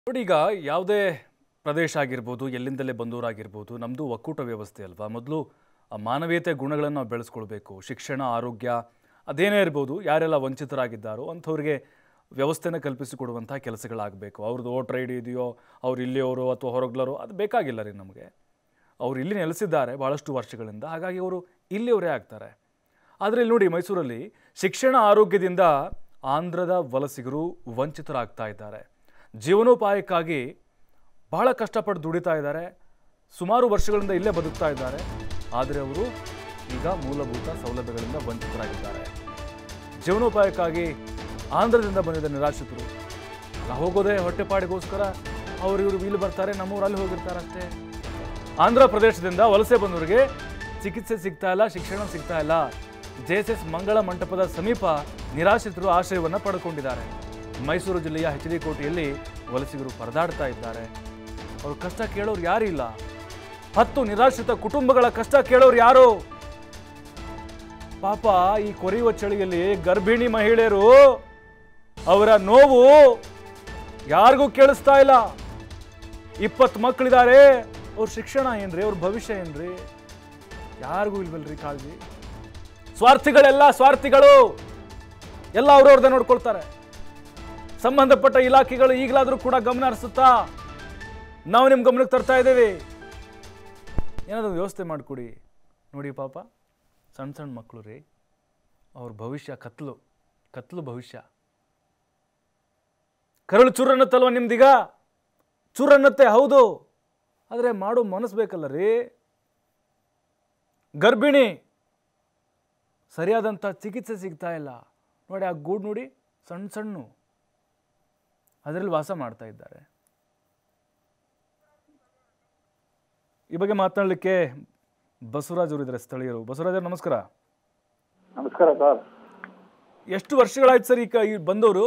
ನೋಡಿ ಈಗ ಯಾವುದೇ ಪ್ರದೇಶ ಆಗಿರ್ಬೋದು ಎಲ್ಲಿಂದಲೇ ಬಂದವರಾಗಿರ್ಬೋದು ನಮ್ಮದು ಒಕ್ಕೂಟ ವ್ಯವಸ್ಥೆ ಅಲ್ವಾ ಮೊದಲು ಮಾನವೀಯತೆ ಗುಣಗಳನ್ನು ನಾವು ಬೆಳೆಸ್ಕೊಳ್ಬೇಕು ಶಿಕ್ಷಣ ಆರೋಗ್ಯ ಅದೇನೇ ಇರ್ಬೋದು ಯಾರೆಲ್ಲ ವಂಚಿತರಾಗಿದ್ದಾರೋ ಅಂಥವ್ರಿಗೆ ವ್ಯವಸ್ಥೆನ ಕಲ್ಪಿಸಿಕೊಡುವಂಥ ಕೆಲಸಗಳಾಗಬೇಕು ಅವ್ರದ್ದು ವೋಟರ್ ಐ ಡಿ ಇದೆಯೋ ಅವ್ರು ಇಲ್ಲಿಯವರು ಅಥವಾ ಹೊರಗ್ಲರೋ ಅದು ಬೇಕಾಗಿಲ್ಲ ರೀ ನಮಗೆ ಅವ್ರು ಇಲ್ಲಿ ನೆಲೆಸಿದ್ದಾರೆ ಭಾಳಷ್ಟು ವರ್ಷಗಳಿಂದ ಹಾಗಾಗಿ ಅವರು ಇಲ್ಲಿಯವರೇ ಆಗ್ತಾರೆ ಆದರೆ ಇಲ್ಲಿ ನೋಡಿ ಮೈಸೂರಲ್ಲಿ ಶಿಕ್ಷಣ ಆರೋಗ್ಯದಿಂದ ಆಂಧ್ರದ ವಲಸಿಗರು ವಂಚಿತರಾಗ್ತಾ ಇದ್ದಾರೆ ಜೀವನೋಪಾಯಕ್ಕಾಗಿ ಬಹಳ ಕಷ್ಟಪಟ್ಟು ದುಡಿತಾ ಇದ್ದಾರೆ ಸುಮಾರು ವರ್ಷಗಳಿಂದ ಇಲ್ಲೇ ಬದುಕ್ತಾ ಇದ್ದಾರೆ ಆದರೆ ಅವರು ಈಗ ಮೂಲಭೂತ ಸೌಲಭ್ಯಗಳಿಂದ ವಂಚಿತರಾಗಿದ್ದಾರೆ ಜೀವನೋಪಾಯಕ್ಕಾಗಿ ಆಂಧ್ರದಿಂದ ಬಂದಿದ್ದ ನಿರಾಶ್ರಿತರು ಅಲ್ಲ ಹೋಗೋದೇ ಹೊಟ್ಟೆಪಾಡಿಗೋಸ್ಕರ ಅವ್ರು ಇವರು ಇಲ್ಲಿ ಬರ್ತಾರೆ ನಮ್ಮೂರು ಅಲ್ಲಿ ಹೋಗಿರ್ತಾರೆ ಅಷ್ಟೇ ಆಂಧ್ರ ಪ್ರದೇಶದಿಂದ ವಲಸೆ ಬಂದವರಿಗೆ ಚಿಕಿತ್ಸೆ ಸಿಗ್ತಾ ಇಲ್ಲ ಶಿಕ್ಷಣ ಸಿಗ್ತಾ ಇಲ್ಲ ಜೆ ಎಸ್ ಎಸ್ ಮಂಗಳ ಮಂಟಪದ ಸಮೀಪ ನಿರಾಶ್ರಿತರು ಆಶ್ರಯವನ್ನು ಪಡ್ಕೊಂಡಿದ್ದಾರೆ ಮೈಸೂರು ಜಿಲ್ಲೆಯ ಎಚ್ ಡಿ ಕೋಟೆಯಲ್ಲಿ ವಲಸಿಗರು ಪರದಾಡ್ತಾ ಇದ್ದಾರೆ ಅವ್ರ ಕಷ್ಟ ಕೇಳೋರು ಯಾರಿಲ್ಲ ಹತ್ತು ನಿರಾಶ್ರಿತ ಕುಟುಂಬಗಳ ಕಷ್ಟ ಕೇಳೋರು ಯಾರು ಪಾಪ ಈ ಕೊರೆಯುವ ಚಳಿಯಲ್ಲಿ ಗರ್ಭಿಣಿ ಮಹಿಳೆಯರು ಅವರ ನೋವು ಯಾರಿಗೂ ಕೇಳಿಸ್ತಾ ಇಲ್ಲ ಇಪ್ಪತ್ತು ಮಕ್ಕಳಿದ್ದಾರೆ ಅವ್ರ ಶಿಕ್ಷಣ ಏನ್ರಿ ಅವ್ರ ಭವಿಷ್ಯ ಏನ್ರಿ ಯಾರಿಗೂ ಇಲ್ವಲ್ರಿ ಕಾಳಜಿ ಸ್ವಾರ್ಥಿಗಳೆಲ್ಲ ಸ್ವಾರ್ಥಿಗಳು ಎಲ್ಲ ಅವ್ರವ್ರದ್ದೇ ನೋಡ್ಕೊಳ್ತಾರೆ ಸಂಬಂಧಪಟ್ಟ ಇಲಾಖೆಗಳು ಈಗಲಾದರೂ ಕೂಡ ಗಮನ ಹರಿಸುತ್ತಾ ನಾವು ನಿಮ್ಮ ಗಮನಕ್ಕೆ ತರ್ತಾ ಇದ್ದೀವಿ ಏನಾದರೂ ವ್ಯವಸ್ಥೆ ಮಾಡಿಕೊಡಿ ನೋಡಿ ಪಾಪ ಸಣ್ಣ ಸಣ್ಣ ಮಕ್ಕಳು ರೀ ಅವ್ರ ಭವಿಷ್ಯ ಕತ್ಲು ಕತ್ಲು ಭವಿಷ್ಯ ಕರಳು ಚೂರನ್ನತ್ತಲ್ವ ನಿಮ್ದೀಗ ಚೂರನ್ನತ್ತೆ ಹೌದು ಆದರೆ ಮಾಡೋ ಮನಸ್ಸು ಬೇಕಲ್ಲ ರೀ ಗರ್ಭಿಣಿ ಸರಿಯಾದಂಥ ಚಿಕಿತ್ಸೆ ಸಿಗ್ತಾ ಇಲ್ಲ ನೋಡಿ ಆ ಗೂಡು ನೋಡಿ ಸಣ್ಣ ಸಣ್ಣ ಅದರಲ್ಲಿ ವಾಸ ಮಾಡ್ತಾ ಇದ್ದಾರೆ ಈ ಬಗ್ಗೆ ಮಾತನಾಡಲಿಕ್ಕೆ ಬಸವರಾಜ್ ಅವರು ಇದ್ದಾರೆ ಸ್ಥಳೀಯರು ಬಸವರಾಜ್ ಅವ್ರು ನಮಸ್ಕಾರ ನಮಸ್ಕಾರ ಸರ್ ಎಷ್ಟು ವರ್ಷಗಳಾಯ್ತು ಸರ್ ಈಗ ಈ ಬಂದವರು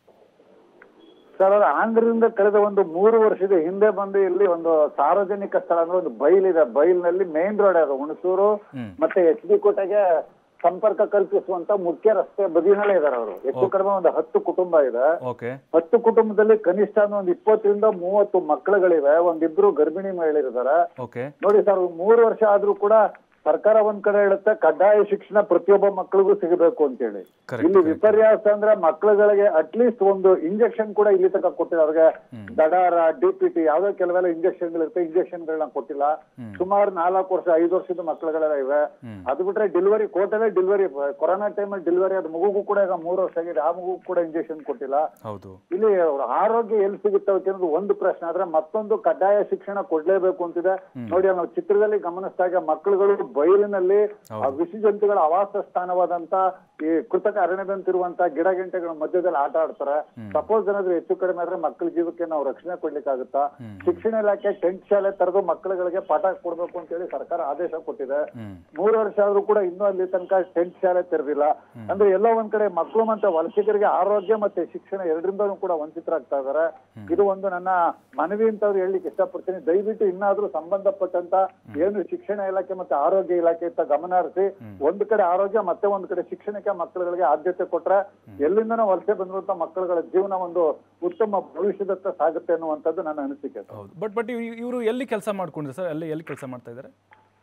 ಸರ್ ಅದು ಆಂಧ್ರದಿಂದ ಕಳೆದ ಒಂದು ಮೂರು ವರ್ಷದ ಹಿಂದೆ ಬಂದು ಇಲ್ಲಿ ಒಂದು ಸಾರ್ವಜನಿಕ ಸ್ಥಳ ಅಂದ್ರೆ ಒಂದು ಬೈಲಿದೆ ಬೈಲ್ನಲ್ಲಿ ಮೇನ್ ರೋಡ್ ಅದು ಹುಣಸೂರು ಹ್ಮ್. ಮತ್ತೆ ಎಚ್ ಡಿ ಕೋಟೆಗೆ ಸಂಪರ್ಕ ಕಲ್ಪಿಸುವಂತ ಮುಖ್ಯ ರಸ್ತೆ ಬದಿನಲ್ಲೇ ಇದಾರೆ ಅವರು ಹೆಚ್ಚು ಕಡಿಮೆ ಒಂದು ಹತ್ತು ಕುಟುಂಬ ಇದೆ ಓಕೆ ಹತ್ತು ಕುಟುಂಬದಲ್ಲಿ ಕನಿಷ್ಠ ಅಂದ್ರೆ ಒಂದು ಇಪ್ಪತ್ತರಿಂದ ಮೂವತ್ತು ಮಕ್ಕಳುಗಳಿವೆ ಒಂದಿಬ್ರು ಗರ್ಭಿಣಿ ಮಹಿಳೆಯರಿದ್ದಾರೆ ಓಕೆ ನೋಡಿ ಸರ್ ಮೂರು ವರ್ಷ ಆದ್ರೂ ಕೂಡ ಸರ್ಕಾರ ಒಂದ್ ಕಡೆ ಹೇಳುತ್ತೆ ಕಡ್ಡಾಯ ಶಿಕ್ಷಣ ಪ್ರತಿಯೊಬ್ಬ ಮಕ್ಕಳಿಗೂ ಸಿಗಬೇಕು ಅಂತೇಳಿ Correct, ಇಲ್ಲಿ ವಿಪರ್ಯಾಸ ಅಂದ್ರೆ ಮಕ್ಕಳುಗಳಿಗೆ ಅಟ್ಲೀಸ್ಟ್ ಒಂದು ಇಂಜೆಕ್ಷನ್ ಕೂಡ ಇಲ್ಲಿ ತನಕ ಕೊಟ್ಟಿಲ್ಲ ಅವ್ರಿಗೆ ದಡಾರ ಡಿ ಪಿ ಟಿ ಯಾವ್ದೋ ಕೆಲವೆಲ್ಲ ಇಂಜೆಕ್ಷನ್ ಗಳಿರುತ್ತೆ ಇಂಜೆಕ್ಷನ್ ಗಳನ್ನ ಕೊಟ್ಟಿಲ್ಲ ಸುಮಾರು ನಾಲ್ಕು ವರ್ಷ ಐದು ವರ್ಷದ ಮಕ್ಕಳುಗಳೆಲ್ಲ ಇವೆ ಅದು ಬಿಟ್ರೆ ಡೆಲಿವರಿ ಕೋಟಲ್ಲೇ ಡೆಲಿವರಿ ಕೊರೋನಾ ಟೈಮಲ್ಲಿ ಡೆಲಿವರಿ ಅದು ಮಗುಗೂ ಕೂಡ ಈಗ ಮೂರು ವರ್ಷ ಆಗಿದೆ ಆ ಮಗುಗೂ ಕೂಡ ಇಂಜೆಕ್ಷನ್ ಕೊಟ್ಟಿಲ್ಲ ಹೌದು ಇಲ್ಲಿ ಅವ್ರ ಆರೋಗ್ಯ ಎಲ್ಲಿ ಸಿಗುತ್ತೆ ಅವಕ್ಕೆ ಅನ್ನೋದು ಒಂದು ಪ್ರಶ್ನೆ ಆದ್ರೆ ಮತ್ತೊಂದು ಕಡ್ಡಾಯ ಶಿಕ್ಷಣ ಕೊಡ್ಲೇಬೇಕು ಅಂತಿದೆ ನೋಡಿ ನಾವು ಚಿತ್ರದಲ್ಲಿ ಗಮನಿಸಿದಾಗ ಮಕ್ಕಳುಗಳು ಬಯಲಿನಲ್ಲಿ ಆ ವಿಷ ಜಂತುಗಳ ಆವಾಸ ಸ್ಥಾನವಾದಂತ ಈ ಕೃತಕ ಅರಣ್ಯದಂತಿರುವಂತ ಗಿಡ ಗಂಟೆಗಳ ಮಧ್ಯದಲ್ಲಿ ಆಟ ಆಡ್ತಾರೆ ಸಪೋಸ್ ಏನಾದ್ರು ಹೆಚ್ಚು ಕಡಿಮೆ ಆದ್ರೆ ಮಕ್ಕಳ ಜೀವಕ್ಕೆ ನಾವು ರಕ್ಷಣೆ ಕೊಡ್ಲಿಕ್ಕಾಗುತ್ತಾ ಶಿಕ್ಷಣ ಇಲಾಖೆ ಟೆಂಟ್ ಶಾಲೆ ತರದು ಮಕ್ಕಳುಗಳಿಗೆ ಪಾಠ ಕೊಡ್ಬೇಕು ಅಂತ ಹೇಳಿ ಸರ್ಕಾರ ಆದೇಶ ಕೊಟ್ಟಿದೆ ಹ್ಮ್ ಮೂರು ವರ್ಷ ಆದ್ರೂ ಕೂಡ ಇನ್ನೂ ಅಲ್ಲಿ ತನಕ ಟೆಂಟ್ ಶಾಲೆ ತೆರೆದಿಲ್ಲ ಅಂದ್ರೆ ಎಲ್ಲ ಒಂದ್ ಕಡೆ ಮಕ್ಕಳು ಮತ್ತೆ ವಲಸಿಗರಿಗೆ ಆರೋಗ್ಯ ಮತ್ತೆ ಶಿಕ್ಷಣ ಎರಡರಿಂದಲೂ ಕೂಡ ವಂಚಿತರಾಗ್ತಾ ಇದಾರೆ ಇದು ಒಂದು ನನ್ನ ಮನವಿ ಅಂತ ಅವ್ರು ಹೇಳಲಿಕ್ಕೆ ಇಷ್ಟಪಡ್ತೀನಿ ದಯವಿಟ್ಟು ಇನ್ನಾದ್ರೂ ಸಂಬಂಧಪಟ್ಟಂತ ಏನು ಶಿಕ್ಷಣ ಇಲಾಖೆ ಮತ್ತೆ ಆರೋಗ್ಯ ಇಲಾಖೆ ಅಂತ ಗಮನ ಹರಿಸಿ ಒಂದ್ ಕಡೆ ಆರೋಗ್ಯ ಮತ್ತೆ ಒಂದ್ ಕಡೆ ಶಿಕ್ಷಣಕ್ಕೆ ಮಕ್ಕಳುಗಳಿಗೆ ಆದ್ಯತೆ ಕೊಟ್ರೆ ಎಲ್ಲಿಂದನೋ ವಲಸೆ ಬಂದಿರುವಂತ ಮಕ್ಕಳುಗಳ ಜೀವನ ಒಂದು ಉತ್ತಮ ಭವಿಷ್ಯದತ್ತ ಸಾಗುತ್ತೆ ಅನ್ನುವಂಥದ್ದು ನನ್ನ ಅನಿಸಿಕೆ ಸರ್. ಹೌದು ಬಟ್ ಬಟ್ ಇವರು ಎಲ್ಲಿ ಕೆಲಸ ಮಾಡ್ಕೊಂಡಿದ್ದಾರೆ ಸರ್ ಅಲ್ಲಿ ಎಲ್ಲಿ ಕೆಲಸ ಮಾಡ್ತಾ ಇದ್ದಾರೆ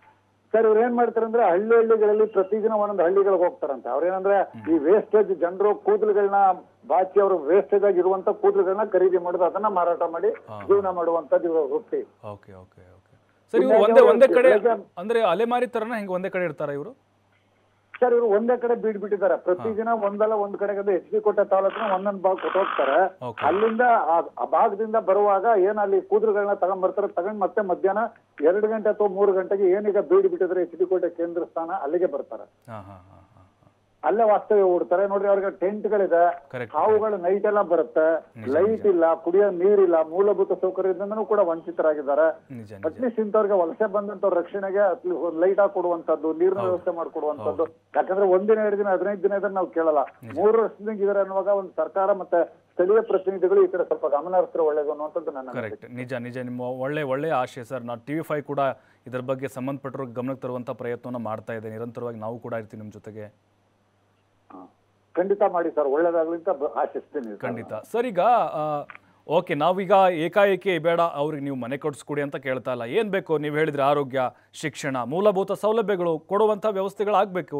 ಸರ್ ಇವ್ರು ಏನ್ ಮಾಡ್ತಾರೆ ಅಂದ್ರೆ ಹಳ್ಳಿ ಹಳ್ಳಿಗಳಲ್ಲಿ ಪ್ರತಿದಿನ ಒಂದೊಂದು ಹಳ್ಳಿಗಳಿಗೆ ಹೋಗ್ತಾರಂತೆ ಅವ್ರೇನಂದ್ರೆ ಈ ವೇಸ್ಟೇಜ್ ಜನರು ಕೂದಲುಗಳನ್ನ ಬಾಚಿ ಅವರು ವೇಸ್ಟೇಜ್ ಆಗಿ ಇರುವಂತ ಕೂದಲುಗಳನ್ನ ಖರೀದಿ ಮಾಡೋದು ಅದನ್ನ ಮಾರಾಟ ಮಾಡಿ ಜೀವನ ಮಾಡುವಂತದ್ದು ಇವ್ರ ವೃತ್ತಿ ಓಕೆ ಓಕೆ ಓಕೆ ಸರ್ ಇವರು ಒಂದೇ ಒಂದೇ ಕಡೆ ಅಂದ್ರೆ ಅಲೆಮಾರಿ ತರನ ಹೆಂಗೆ ಒಂದೇ ಕಡೆ ಇರ್ತಾರ ಇವರು ಸರ್ ಇವರು ಒಂದೇ ಕಡೆ ಬೀಡ್ ಬಿಟ್ಟಿದ್ದಾರೆ ಪ್ರತಿದಿನ ಒಂದಲ್ಲ ಒಂದ್ ಕಡೆಗೆ ಅದು ಎಚ್ ಡಿ ಕೋಟೆ ತಾಲೂಕಿನ ಒಂದೊಂದ್ ಭಾಗ ಕೊಟ್ಟು ಹೋಗ್ತಾರೆ ಓಕೆ ಅಲ್ಲಿಂದ ಆ- ಆ ಭಾಗದಿಂದ ಬರುವಾಗ ಏನ್ ಅಲ್ಲಿ ಕೂದಲುಗಳನ್ನ ತಗೊಂಡ್ ಬರ್ತಾರೆ ತಗೊಂಡ್ ಮತ್ತೆ ಮಧ್ಯಾಹ್ನ ಎರಡು ಗಂಟೆ ಅಥವಾ ಮೂರು ಗಂಟೆಗೆ ಏನೀಗ ಬೀಡ್ ಬಿಟ್ಟಿದ್ರೆ ಎಚ್ ಡಿ ಕೋಟೆ ಕೇಂದ್ರ ಸ್ಥಾನ ಅಲ್ಲಿಗೆ ಬರ್ತಾರೆ ಹಾಂ ಹಾಂ ಹಾಂ ಹಾಂ ಅಲ್ಲೇ ವಾಸ್ತವ್ಯ ಹೂಡ್ತಾರೆ ನೋಡ್ರಿ ಅವ್ರಿಗೆ ಟೆಂಟ್ ಗಳಿದೆ ಕರೆಕ್ಟ್ ಹಾವುಗಳು ನೈಟ್ ಎಲ್ಲ ಬರುತ್ತೆ ಲೈಟ್ ಇಲ್ಲ ಕುಡಿಯೋ ನೀರಿಲ್ಲ ಮೂಲಭೂತ ಸೌಕರ್ಯದಿಂದನೂ ಕೂಡ ವಂಚಿತರಾಗಿದ್ದಾರೆ ನಿಜ ನಿಜ ಅಟ್ಲೀಸ್ಟ್ ಇಂಥವ್ರಿಗೆ ವಲಸೆ ಬಂದಂತವ್ರ ರಕ್ಷಣೆಗೆ ಲೈಟ್ ಹಾಕಿ ಕೊಡುವಂತದ್ದು ನೀರಿನ ವ್ಯವಸ್ಥೆ ಮಾಡ್ಕೊಡುವಂತದ್ದು ಯಾಕಂದ್ರೆ ಒಂದಿನ ಎರಡು ದಿನ ಹದಿನೈದು ದಿನ ಇದನ್ನ ನಾವು ಕೇಳಲ್ಲ ಮೂರು ವರ್ಷದಿಂದ ಇದಾರೆ ಅನ್ನುವಾಗ ಒಂದು ಸರ್ಕಾರ ಮತ್ತೆ ಸ್ಥಳೀಯ ಪ್ರತಿನಿಧಿಗಳು ಈ ಕಡೆ ಸ್ವಲ್ಪ ಗಮನ ಹರಿಸಿದ್ರೆ ಒಳ್ಳೇದು ಅನ್ನುವಂಥದ್ದು ನನ್ನ ಅನಿಸಿಕೆ. ಕರೆಕ್ಟ್ ನಿಜ ನಿಜ ನಿಮ್ಮ ಒಳ್ಳೆ ಒಳ್ಳೆಯ ಆಶಯ ಸರ್ ನಾವು ಟಿ ವಿ ಫೈ ಕೂಡ ಇದರ ಬಗ್ಗೆ ಸಂಬಂಧಪಟ್ಟವ್ರಿಗೆ ಗಮನಕ್ಕೆ ತರುವಂಥ ಪ್ರಯತ್ನವನ್ನು ಮಾಡ್ತಾ ಇದೆ ನಿರಂತರವಾಗಿ ನಾವು ಕೂಡ ಇರ್ತೀವಿ ನಿಮ್ಮ ಜೊತೆಗೆ ಹಾ. ಖಂಡಿತ ಮಾಡಿ ಸರ್ ಒಳ್ಳೇದಾಗ್ಲಿ ಅಂತ ಬ- ಆಶಿಸ್ತೀನಿ ಸರ್. ಖಂಡಿತ ಸರ್ ಈಗ ಆ, ಓಕೆ ನಾವೀಗ ಏಕಾಏಕಿ ಬೇಡ ಅವ್ರಿಗೆ ನೀವು ಮನೆ ಕೊಡಿಸ್ಕೊಡಿ ಅಂತ ಕೇಳ್ತಾ ಇಲ್ಲ ಏನು ಬೇಕು ನೀವು ಹೇಳಿದ್ರೆ ಆರೋಗ್ಯ ಶಿಕ್ಷಣ ಮೂಲಭೂತ ಸೌಲಭ್ಯಗಳು ಕೊಡುವಂಥ ವ್ಯವಸ್ಥೆಗಳಾಗಬೇಕು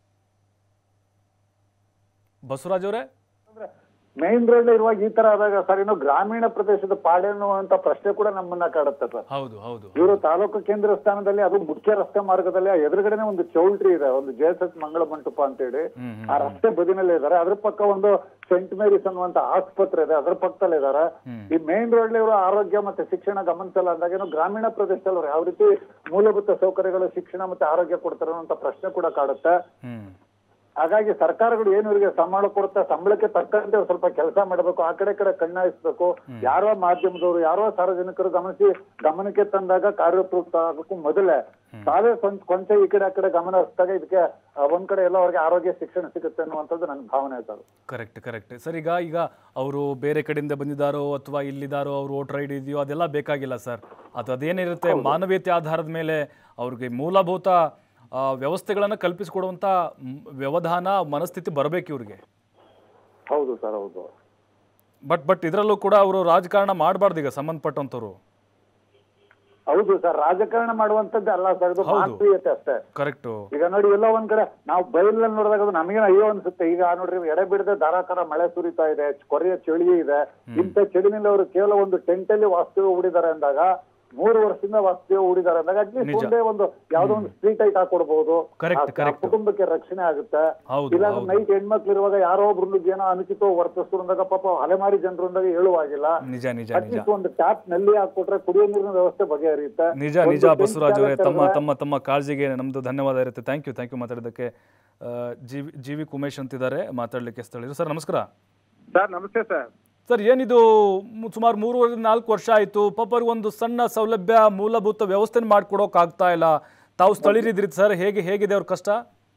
ಬಸವರಾಜ್ ಅವರೇ ಮೇನ್ ರೋಡ್ ಇರುವಾಗ ಈ ತರ ಆದಾಗ ಸರ್ ಇನ್ನು ಗ್ರಾಮೀಣ ಪ್ರದೇಶದ ಪಾಡೇನು ಅಂತ ಪ್ರಶ್ನೆ ಕೂಡ ನಮ್ಮನ್ನ ಕಾಡುತ್ತೆ ಸರ್ ಹೌದು ಹೌದು ಇವರು ತಾಲೂಕು ಕೇಂದ್ರ ಸ್ಥಾನದಲ್ಲಿ ಅದು ಮುಖ್ಯ ರಸ್ತೆ ಮಾರ್ಗದಲ್ಲಿ ಆ ಎದುರುಗಡೆನೆ ಒಂದು ಚೌಲ್ಟ್ರಿ ಇದೆ ಒಂದು ಜೆ ಎಸ್ ಎಸ್ ಮಂಗಳ ಮಂಟಪ ಅಂತ ಹೇಳಿ ಹ್ಮ್ ಹ್ಮ್ ಆ ರಸ್ತೆ ಬದಿನಲ್ಲೇ ಇದ್ದಾರೆ ಅದ್ರ ಪಕ್ಕ ಒಂದು ಸೆಂಟ್ ಮೇರಿಸ್ ಅನ್ನುವಂತ ಆಸ್ಪತ್ರೆ ಇದೆ ಅದ್ರ ಪಕ್ಕದಲ್ಲಿ ಇದ್ದಾರೆ ಹ್ಮ್. ಈ ಮೇನ್ ರೋಡ್ ಇವರು ಆರೋಗ್ಯ ಮತ್ತೆ ಶಿಕ್ಷಣ ಗಮನಿಸಲ್ಲ ಅಂದಾಗ ಏನು ಗ್ರಾಮೀಣ ಪ್ರದೇಶದಲ್ಲಿ ಅವ್ರು ಯಾವ ರೀತಿ ಮೂಲಭೂತ ಸೌಕರ್ಯಗಳು ಶಿಕ್ಷಣ ಮತ್ತೆ ಆರೋಗ್ಯ ಕೊಡ್ತಾರೆ ಅನ್ನುವಂತ ಪ್ರಶ್ನೆ ಕೂಡ ಕಾಡುತ್ತೆ ಹ್ಮ್ ಹಾಗಾಗಿ ಸರ್ಕಾರಗಳು ಏನು ಇವರಿಗೆ ಸಂಬಳ ಕೊಡುತ್ತೆ ಸಂಬಳಕ್ಕೆ ತಕ್ಕಂತೆ ಅವ್ರು ಸ್ವಲ್ಪ ಕೆಲಸ ಮಾಡಬೇಕು ಆ ಕಡೆ ಈ ಕಡೆ ಕಣ್ಣಾಯಿಸ್ಬೇಕು ಯಾರೋ ಮಾಧ್ಯಮದವರು ಯಾರೋ ಸಾರ್ವಜನಿಕರು ಗಮನಿಸಿ ಗಮನಕ್ಕೆ ತಂದಾಗ ಕಾರ್ಯಪ್ರವೃತ್ತ ಆಗೋಕ್ಕೂ ಮೊದಲೇ ತಾವೇ ಸ್ವಂತ ಕೊಂಚ ಈ ಕಡೆ ಆ ಕಡೆ ಗಮನ ಹರಿಸಿದಾಗ ಇದಕ್ಕೆ ಆ, ಒಂದ್ ಕಡೆ ಎಲ್ಲ ಅವ್ರಿಗೆ ಆರೋಗ್ಯ ಶಿಕ್ಷಣ ಸಿಗುತ್ತೆ ಅನ್ನುವಂಥದ್ದು ನನ್ನ ಭಾವನೆ ಸರ್ ಕರೆಕ್ಟ್ ಕರೆಕ್ಟ್ ಸರ್ ಈಗ ಈಗ ಅವರು ಬೇರೆ ಕಡೆಯಿಂದ ಬಂದಿದ್ದಾರೋ ಅಥವಾ ಇಲ್ಲಿದ್ದಾರೋ ಅವ್ರು ವೋಟರ್ ಐ ಡಿ ಇದೆಯೋ ಅದೆಲ್ಲ ಬೇಕಾಗಿಲ್ಲ ಸರ್ ಅದು ಅದೇನಿರುತ್ತೆ ಮಾನವೀಯತೆ ಆಧಾರದ ಮೇಲೆ ಅವ್ರಿಗೆ ಮೂಲಭೂತ ಆ, ವ್ಯವಸ್ಥೆಗಳನ್ನು ಕಲ್ಪಿಸಿಕೊಡುವಂಥ ಮ್, ವ್ಯವಧಾನ ಮನಸ್ಥಿತಿ ಬರಬೇಕು ಇವ್ರಿಗೆ ಹೌದು ಸರ್ ಹೌದು ಬಟ್ ಬಟ್ ಇದರಲ್ಲೂ ಕೂಡ ಅವರು ರಾಜಕಾರಣ ಮಾಡಬಾರ್ದು ಈಗ ಸಂಬಂಧಪಟ್ಟಂಥವ್ರು ಹೌದು ಸರ್ ರಾಜಕಾರಣ ಮಾಡುವಂತದ್ದು ಅಲ್ಲ ಸರ್ ಇದು ಹೌದು. ಮಾನವೀಯತೆ ಅಷ್ಟೇ ಕರೆಕ್ಟು ಈಗ ನೋಡಿ ಎಲ್ಲೋ ಒಂದ್ ಕಡೆ ನಾವು ಬೈಲಲ್ಲಿ ನೋಡಿದಾಗ ಅದು ನಮಗೆ ಅಯ್ಯೋ ಅನ್ಸುತ್ತೆ ಈಗ ನೋಡ್ರಿ ಎಡೆ ಬಿಡದೆ ಧಾರಾಕಾರ ಮಳೆ ಸುರಿತಾ ಇದೆ ಕೊರೆಯ ಚಳಿ ಇದೆ ಇಂಥ ಚಳಿನಲ್ಲಿ ಅವರು ಕೇವಲ ಒಂದು ಟೆಂಟ್ ಅಲ್ಲಿ ವಾಸ್ತವ್ಯ ಹೂಡಿದ್ದಾರೆ ಅಂದಾಗ ಮೂರು ವರ್ಷದಿಂದ ವಾಸ್ತವ್ಯ ಹೂಡಿದ್ದಾರೆ ಅಂದಾಗ ಅಟ್ಲೀಸ್ಟ್ ನಿಜ. ಒಂದೇ ಒಂದು ಯಾವ್ದೋ ಒಂದು ಸ್ಟ್ರೀಟ್ ಲೈಟ್ ಹಾಕೊಡ್ಬಹುದು Correct, ಆ- ಆ correct. ಕುಟುಂಬಕ್ಕೆ ರಕ್ಷಣೆ ಆಗುತ್ತೆ ಹೌದು, ಇಲ್ಲ ಹೌದು. ನೈಟ್ ಹೆಣ್ಮಕ್ಳು ಇರುವಾಗ ಯಾರೋ ಒಬ್ರು ಏನೋ ಅನುಚಿತ ವರ್ತಿಸ್ತು ಅಂದಾಗ ಪಾಪ ಅಲೆಮಾರಿ ಜನರು ಅಂದಾಗ ಹೇಳುವಾಗಿಲ್ಲ ನಿಜ ನಿಜ ನಿಜ ಅಟ್ಲೀಸ್ಟ್ ಒಂದು ಟ್ಯಾಪ್ ನಲ್ಲಿ ಹಾಕೊಟ್ರೆ ಕುಡಿಯೋ ನೀರಿನ ವ್ಯವಸ್ಥೆ ಬಗೆಹರಿಯುತ್ತೆ ನಿಜ ಒಂದು ನಿಜ tent ಬಸವರಾಜ್ ಅವರೇ ಜಾಗ ತಮ್ಮ ತೆರೆದ್ರೆ- ತಮ್ಮ ತಮ್ಮ ಕಾಳಜಿಗೆ ನಮ್ಮದು ಧನ್ಯವಾದ ಇರುತ್ತೆ ಥ್ಯಾಂಕ್ ಯು ಥ್ಯಾಂಕ್ ಯು ಮಾತಾಡೋದಕ್ಕೆ ಆ, G V G V Umesh ಅಂತಿದ್ದಾರೆ ಮಾತಾಡಲಿಕ್ಕೆ ಸ್ಥಳೀಯರು ಸರ್ ನಮಸ್ಕಾರ ಸರ್ ನಮಸ್ತೆ ಸರ್ ಸರ್ ಏನಿದು ಮು- ಸುಮಾರು ಮೂರುವರೆ ನಾಲ್ಕು ವರ್ಷ ಆಯಿತು ಪಾಪ ಅವ್ರಿಗೆ ಒಂದು ಸಣ್ಣ ಸೌಲಭ್ಯ ಮೂಲಭೂತ ವ್ಯವಸ್ಥೆ ಮಾಡ್ಕೊಡೋಕೆ ಆಗ್ತಾ ಇಲ್ಲ ತಾವು ಸ್ಥಳೀಯರಿದ್ರಿ ಸರ್ ಹೇಗೆ ಹೇಗಿದೆ ಅವ್ರ ಕಷ್ಟ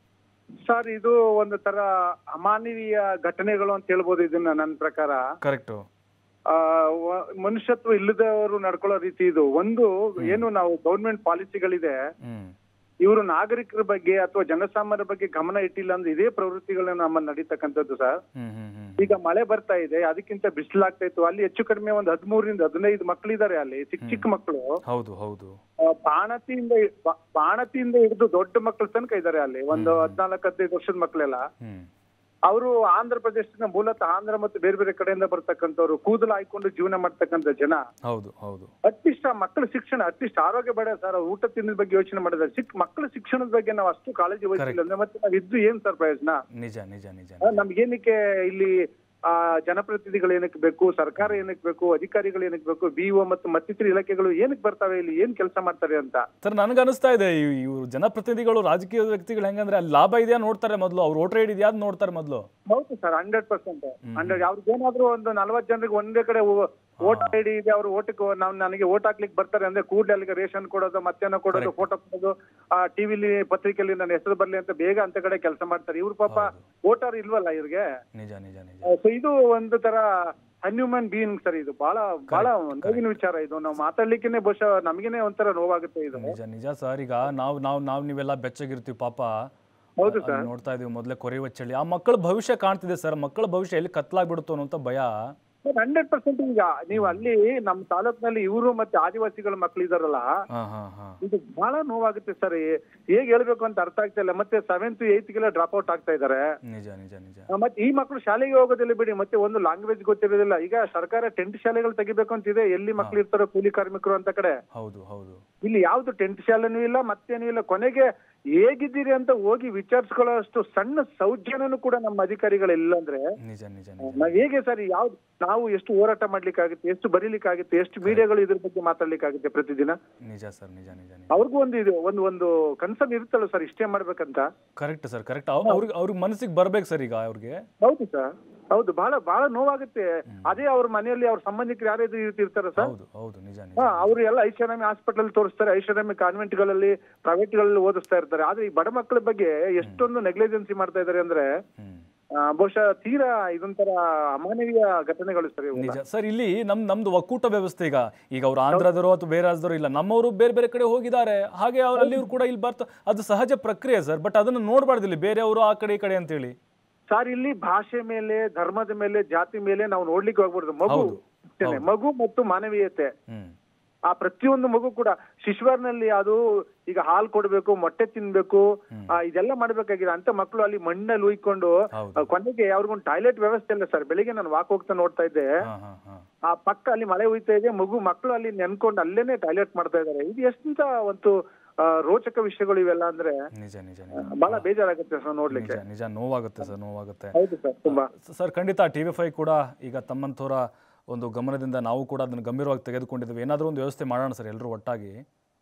ಸರ್ ಇದು ಒಂದು ತರ ಅಮಾನವೀಯ ಘಟನೆಗಳು ಅಂತ ಹೇಳ್ಬೋದು ಇದನ್ನ ನನ್ನ ಪ್ರಕಾರ ಕರೆಕ್ಟು ಆ, ವ- ಮನುಷ್ಯತ್ವ ಇಲ್ಲದವರು ನಡ್ಕೊಳ್ಳೋ ರೀತಿ ಇದು ಒಂದು ಏನು ನಾವು ಗೌರ್ಮೆಂಟ್ ಪಾಲಿಸಿಗಳಿದೆ ಹ್ಮ್ ಇವರು ನಾಗರಿಕರ ಬಗ್ಗೆ ಅಥವಾ ಜನಸಾಮಾನ್ಯರ ಬಗ್ಗೆ ಗಮನ ಇಟ್ಟಿಲ್ಲ ಅಂದ್ರೆ ಇದೇ ಪ್ರವೃತ್ತಿಗಳು ನಮ್ಮ ನಡೀತಕ್ಕಂಥದ್ದು ಸರ್ ಹ್ಮ್ ಹ್ಮ್ ಹ್ಮ್ ಈಗ ಮಳೆ ಬರ್ತಾ ಇದೆ ಅದಕ್ಕಿಂತ ಬಿಸಿಲಾಗ್ತಾ ಇತ್ತು ಅಲ್ಲಿ ಹೆಚ್ಚು ಕಡಿಮೆ ಒಂದು ಹದಿಮೂರರಿಂದ ಹದಿನೈದು ಮಕ್ಕಳಿದ್ದಾರೆ ಅಲ್ಲಿ ಚಿಕ್ಕ ಚಿಕ್ಕ ಮಕ್ಕಳು ಹೌದು ಹೌದು ಆ, ಬಾಣತಿಯಿಂದ ಬಾ- ಬಾಣತಿಯಿಂದ ಹಿಡಿದು ದೊಡ್ಡ ಮಕ್ಕಳ ತನಕ ಇದ್ದಾರೆ ಅಲ್ಲಿ ಒಂದು ಹದ್ನಾಲ್ಕು ಹದಿನೈದು ವರ್ಷದ ಮಕ್ಕಳೆಲ್ಲ ಹ್ಮ್ ಅವರು ಆಂಧ್ರ ಪ್ರದೇಶದಿಂದ ಮೂಲತಃ ಆಂಧ್ರ ಮತ್ತು ಬೇರೆ ಬೇರೆ ಕಡೆಯಿಂದ ಬರ್ತಕ್ಕಂಥವ್ರು ಕೂದಲು ಹಾಕೊಂಡು ಜೀವನ ಮಾಡ್ತಕ್ಕಂಥ ಜನ ಹೌದು ಹೌದು ಅಟ್ಲೀಸ್ಟ್ ಆ ಮಕ್ಕಳ ಶಿಕ್ಷಣ ಅಟ್ಲೀಸ್ಟ್ ಆರೋಗ್ಯ ಬೇಡ ಸರ್ ಅವ್ರು ಊಟ ತಿನ್ನದ ಬಗ್ಗೆ ಯೋಚನೆ ಮಾಡಿದ್ರೆ ಚಿಕ್ಕ ಮಕ್ಕಳ ಶಿಕ್ಷಣದ ಬಗ್ಗೆ ನಾವು ಅಷ್ಟು ಕಾಳಜಿ ವಹಿಸಿಲ್ಲ ಅಂದ್ರೆ ಮತ್ತೆ ನಾವು ಇದ್ದು ಏನ್ ಸರ್ ಪ್ರಯೋಜನ ನಿಜ ನಿಜ ನಿಜ ಆ, ನಮ್ಗೇನಕ್ಕೆ ಇಲ್ಲಿ ಆ ಜನಪ್ರತಿನಿಧಿಗಳು ಏನಕ್ಕೆ ಬೇಕು ಸರ್ಕಾರ ಏನಕ್ಕೆ ಬೇಕು ಅಧಿಕಾರಿಗಳು ಏನಕ್ಕೆ ಬೇಕು ಬಿಒ ಮತ್ತು ಮತ್ತಿತರ ಇಲಾಖೆಗಳು ಏನಕ್ಕೆ ಬರ್ತಾವೆ ಇಲ್ಲಿ ಏನ್ ಕೆಲಸ ಮಾಡ್ತಾರೆ ಅಂತ ಸರ್ ನನಗೆ ಅನಿಸ್ತಾ ಇದೆ ಇವ್- ಇವ್ರು ಜನಪ್ರತಿನಿಧಿಗಳು ರಾಜಕೀಯ ವ್ಯಕ್ತಿಗಳು ಹೆಂಗಂದ್ರೆ ಅಲ್ಲಿ ಲಾಭ ಇದೆಯಾ ನೋಡ್ತಾರೆ ಮೊದಲು ಅವ್ರು ವೋಟರ್ ಐಡಿ ಇದೆಯಾ ನೋಡ್ತಾರೆ ಮೊದಲು ಹೌದು ಸರ್ ಹಂಡ್ರೆಡ್ ಪರ್ಸೆಂಟ್ ಹಂಡ್ರೆಡ್ ಅವ್ರಿಗೆ ಏನಾದ್ರು ಒಂದು ನಲ್ವತ್ತು ಜನರಿಗೆ ಒಂದೇ ಕಡೆ ವೋಟ್ ಐ ಡಿ ಇದೆ ಅವ್ರು ಓಟಿಗೆ ನಾವು ನನಗೆ ಓಟ್ ಹಾಕ್ಲಿಕ್ಕೆ ಬರ್ತಾರೆ ಅಂದ್ರೆ ಕೂಡಲೇ ಅಲ್ಲಿಗೆ ರೇಷನ್ ಕೊಡೋದು ಮತ್ತೇನೋ ಕೊಡೋದು ಫೋಟೋ ಕೊಡೋದು ಆ ಟಿವಿಲಿ ಪತ್ರಿಕೆಯಲ್ಲಿ ನನ್ನ ಹೆಸರು ಬರ್ಲಿ ಅಂತ ಬೇಗ ಅಂತ ಕಡೆ ಕೆಲಸ ಮಾಡ್ತಾರೆ ಇವ್ರು ಪಾಪ ವೋಟರ್ ಇಲ್ವಲ್ಲ ಇವ್ರಿಗೆ ನಿಜ ನಿಜ ನಿಜ ಸೊ ಇದು ಒಂದು ತರ ಅನ್ಹ್ಯೂಮನ್ ಬೀಯಿಂಗ್ ಸರ್ ಇದು ಬಹಳ ಬಹಳ ನೋವಿನ ವಿಚಾರ ಇದು ನಾವು ಮಾತಾಡ್ಲಿಕ್ಕೆ ಬಹುಶಃ ನಮಗೇನೆ ಒಂಥರ ನೋವಾಗುತ್ತೆ ಇದು ನಿಜ ನಿಜ ಸರ್ ಈಗ ನಾವು ನಾವು ನಾವು ನೀವೆಲ್ಲ ಬೆಚ್ಚಗಿರ್ತೀವಿ ಪಾಪ ಹೌದು ಅಲ್ಲಿ ನೋಡ್ತಾ ಇದೀವಿ ಮೊದಲೇ ಕೊರೆಯುವ ಚಳಿ ಆ ಮಕ್ಕಳ ಭವಿಷ್ಯ ಕಾಣ್ತಿದೆ ಸರ್ ಮಕ್ಕಳ ಭವಿಷ್ಯ ಎಲ್ಲಿ ಕತ್ಲಾಗ್ಬಿಡುತ್ತೋ ಅನ್ನೋಂಥ ಭಯ ಹಂಡ್ರೆಡ್ ಪರ್ಸೆಂಟ್ ಈಗ ನೀವು ಅಲ್ಲಿ ನಮ್ಮ ತಾಲೂಕಿನಲ್ಲಿ ಇವರು ಮತ್ತೆ ಆದಿವಾಸಿಗಳ ಮಕ್ಳು ಇದಾರಲ್ಲ ಹಾ ಹಾ ಹಾ ಇದು ಬಹಳ ನೋವಾಗುತ್ತೆ ಸರ್ ಹೇಗೆ ಹೇಳ್ಬೇಕು ಅಂತ ಅರ್ಥ ಆಗ್ತಾ ಇಲ್ಲ ಮತ್ತೆ ಸೆವೆಂತ್ ಏಯ್ತ್ಗೆಲ್ಲ ಡ್ರಾಪ್ ಔಟ್ ಆಗ್ತಾ ಇದ್ದಾರೆ ನಿಜ ನಿಜ ನಿಜ ಆ, ಮತ್ತೆ ಈ ಮಕ್ಕಳು ಶಾಲೆಗೆ ಹೋಗೋದಿಲ್ಲ ಬಿಡಿ ಮತ್ತೆ ಒಂದು ಲ್ಯಾಂಗ್ವೇಜ್ ಗೊತ್ತಿರೋದಿಲ್ಲ ಈಗ ಸರ್ಕಾರ ಟೆಂಟ್ ಶಾಲೆಗಳು ತೆಗಿಬೇಕು ಅಂತಿದೆ ಎಲ್ಲಿ ಮಕ್ಳು ಇರ್ತಾರೋ ಕೂಲಿ ಕಾರ್ಮಿಕರು ಅಂತ ಕಡೆ ಹೌದು ಹೌದು ಇಲ್ಲಿ ಯಾವ್ದು ಟೆಂಟ್ ಶಾಲೆನೂ ಇಲ್ಲ ಮತ್ತೇನೂ ಇಲ್ಲ ಕೊನೆಗೆ ಹೇಗಿದ್ದೀರಿ ಅಂತ ಹೋಗಿ ವಿಚಾರಿಸ್ಕೊಳ್ಳೋ ಅಷ್ಟು ಸಣ್ಣ ಸೌಜನ್ಯನೂ ಕೂಡ ನಮ್ಮ ಅಧಿಕಾರಿಗಳಿಲ್ಲ ಅಂದ್ರೆ ನಿಜ ನಿಜ ನಿಜ ನಾವ್ ಹೇಗೆ ಸರ್ ಯಾವ್ದು ನಾವು ಎಷ್ಟು ಹೋರಾಟ ಮಾಡ್ಲಿಕ್ಕಾಗುತ್ತೆ ಎಷ್ಟು ಬರೀಲಿಕ್ಕಾಗುತ್ತೆ ಎಷ್ಟು ಮೀಡಿಯಾಗಳು ಇದ್ರ ಬಗ್ಗೆ ಮಾತಾಡ್ಲಿಕ್ಕಾಗುತ್ತೆ ಪ್ರತಿದಿನ ನಿಜ ಸರ್ ನಿಜ ನಿಜ ನಿಜ ಅವ್ರಿಗೂ ಒಂದು ಇದು ಒಂದು ಒಂದು ಕನ್ಸರ್ನ್ ಇರುತ್ತಲ್ಲ ಸರ್ ಇಷ್ಟೇ ಮಾಡ್ಬೇಕಂತ ಕರೆಕ್ಟ್ ಸರ್ ಕರೆಕ್ಟ್ ಅವ್ರಿಗೆ ಅವ್ರಿಗೆ ಮನಸ್ಸಿಗೆ ಬರ್ಬೇಕು ಸರ್ ಈಗ ಅವ್ರಿಗೆ ಹೌದು ಸರ್ ಹೌದು ಬಹಳ ಬಹಳ ನೋವಾಗುತ್ತೆ ಅದೇ ಅವ್ರ ಮನೆಯಲ್ಲಿ ಅವ್ರ ಸಂಬಂಧಿಕರು ಯಾರೇ ಇರ್ತಾರ ಸರ್ ಹೌದು ಹೌದು ನಿಜ ನಿಜ ಹಾ ಅವರು ಎಲ್ಲ ಐಷಾರಾಮಿ ಹಾಸ್ಪಿಟಲ್ ತೋರಿಸ್ತಾರೆ ಐಷಾರಾಮಿ ಕಾನ್ವೆಂಟ್ ಗಳಲ್ಲಿ ಪ್ರೈವೇಟ್ ಗಳಲ್ಲಿ ಓದಿಸ್ತಾ ಇರ್ತಾರೆ ಆದ್ರೆ ಈ ಬಡ ಮಕ್ಕಳ ಬಗ್ಗೆ ಎಷ್ಟೊಂದು ನೆಗ್ಲಿಜೆನ್ಸಿ ಮಾಡ್ತಾ ಇದಾರೆ ಅಂದ್ರೆ ಹ್ಮ್ ಆ, ಬಹುಶಃ ತೀರಾ ಇದೊಂಥರ ಅಮಾನವೀಯ ಘಟನೆಗಳು ಸರ್ ಇವು ನಿಜ ಸರ್ ಇಲ್ಲಿ ನಮ್ ನಮ್ದು ಒಕ್ಕೂಟ ವ್ಯವಸ್ಥೆ ಈಗ ಈಗ ಅವ್ರು ಆಂಧ್ರದವರು ಅಥವಾ ಬೇರೆ ರಾಜ್ಯದವರು ಇಲ್ಲ ನಮ್ಮವರು ಬೇರೆ ಬೇರೆ ಕಡೆ ಹೋಗಿದ್ದಾರೆ ಹಾಗೆ ಅವ್ರು ಅಲ್ಲಿವ್ರು ಕೂಡ ಇಲ್ಲಿ ಬರ್ತಾ ಅದು ಸಹಜ ಪ್ರಕ್ರಿಯೆ ಸರ್ ಬಟ್ ಅದನ್ನು ನೋಡಬಾರ್ದು ಇಲ್ಲಿ ಬೇರೆಯವರು ಆ ಕಡೆ ಈ ಕಡೆ ಅಂತೇಳಿ ಸರ್ ಇಲ್ಲಿ ಭಾಷೆ ಮೇಲೆ ಧರ್ಮದ ಮೇಲೆ ಜಾತಿ ಮೇಲೆ ನಾವು ನೋಡ್ಲಿಕ್ಕೆ ಹೋಗ್ಬಾರ್ದು ಮಗು ಹೌದು ಅಷ್ಟೇನೆ. ಮಗು ಮತ್ತು ಮಾನವೀಯತೆ ಹ್ಮ್ ಆ ಪ್ರತಿಯೊಂದು ಮಗು ಕೂಡ ಶಿಶುವಾರ್ನಲ್ಲಿ ಅದು ಈಗ ಹಾಲು ಕೊಡ್ಬೇಕು ಮೊಟ್ಟೆ ತಿನ್ಬೇಕು ಆ, ಇದೆಲ್ಲ ಮಾಡ್ಬೇಕಾಗಿದೆ ಅಂತ ಮಕ್ಕಳು ಅಲ್ಲಿ ಮಣ್ಣಲ್ಲಿ ಉಯ್ಕೊಂಡು ಹೌದು. ಆ, ಕೊನೆಗೆ ಅವ್ರಿಗೊಂದು ಟಾಯ್ಲೆಟ್ ವ್ಯವಸ್ಥೆ ಇಲ್ಲ ಸರ್ ಬೆಳಿಗ್ಗೆ ನಾನು ವಾಕ್ ಹೋಗ್ತಾ ನೋಡ್ತಾ ಇದ್ದೆ ಹಾ ಹಾ ಹಾ ಆ ಪಕ್ಕ ಅಲ್ಲಿ ಮಳೆ ಹುಯ್ತಾ ಇದೆ ಮಗು ಮಕ್ಕಳು ಅಲ್ಲಿ ನೆನ್ಕೊಂಡು ಅಲ್ಲೇನೆ ಟಾಯ್ಲೆಟ್ ಮಾಡ್ತಾ ಇದಾರೆ ಇದು ಎಷ್ಟು ಒಂದು ಆ, ರೋಚಕ ವಿಷಯಗಳು ಇವೆಲ್ಲ ಅಂದ್ರೆ ನಿಜ ನಿಜ ನಿಜ ಬಹಳ ಬೇಜಾರಾಗುತ್ತೆ ಸರ್ ನೋಡ್ಲಿಕ್ಕೆ ನಿಜ ನಿಜ ನೋವಾಗುತ್ತೆ ಸರ್ ನೋವಾಗುತ್ತೆ ಹೌದು ಸರ್ ತುಂಬಾ ಸ- ಸರ್ ಖಂಡಿತ ಟಿ ವಿ ಫೈ ಕೂಡ ಈಗ ತಮ್ಮಂಥವರ ಒಂದು ಗಮನದಿಂದ ನಾವು ಕೂಡ ಅದನ್ನು ಗಂಭೀರವಾಗಿ ತೆಗೆದುಕೊಂಡಿದ್ದೇವೆ ಏನಾದರೂ ಒಂದು ವ್ಯವಸ್ಥೆ ಮಾಡೋಣ ಸರ್ ಎಲ್ಲರೂ ಒಟ್ಟಾಗಿ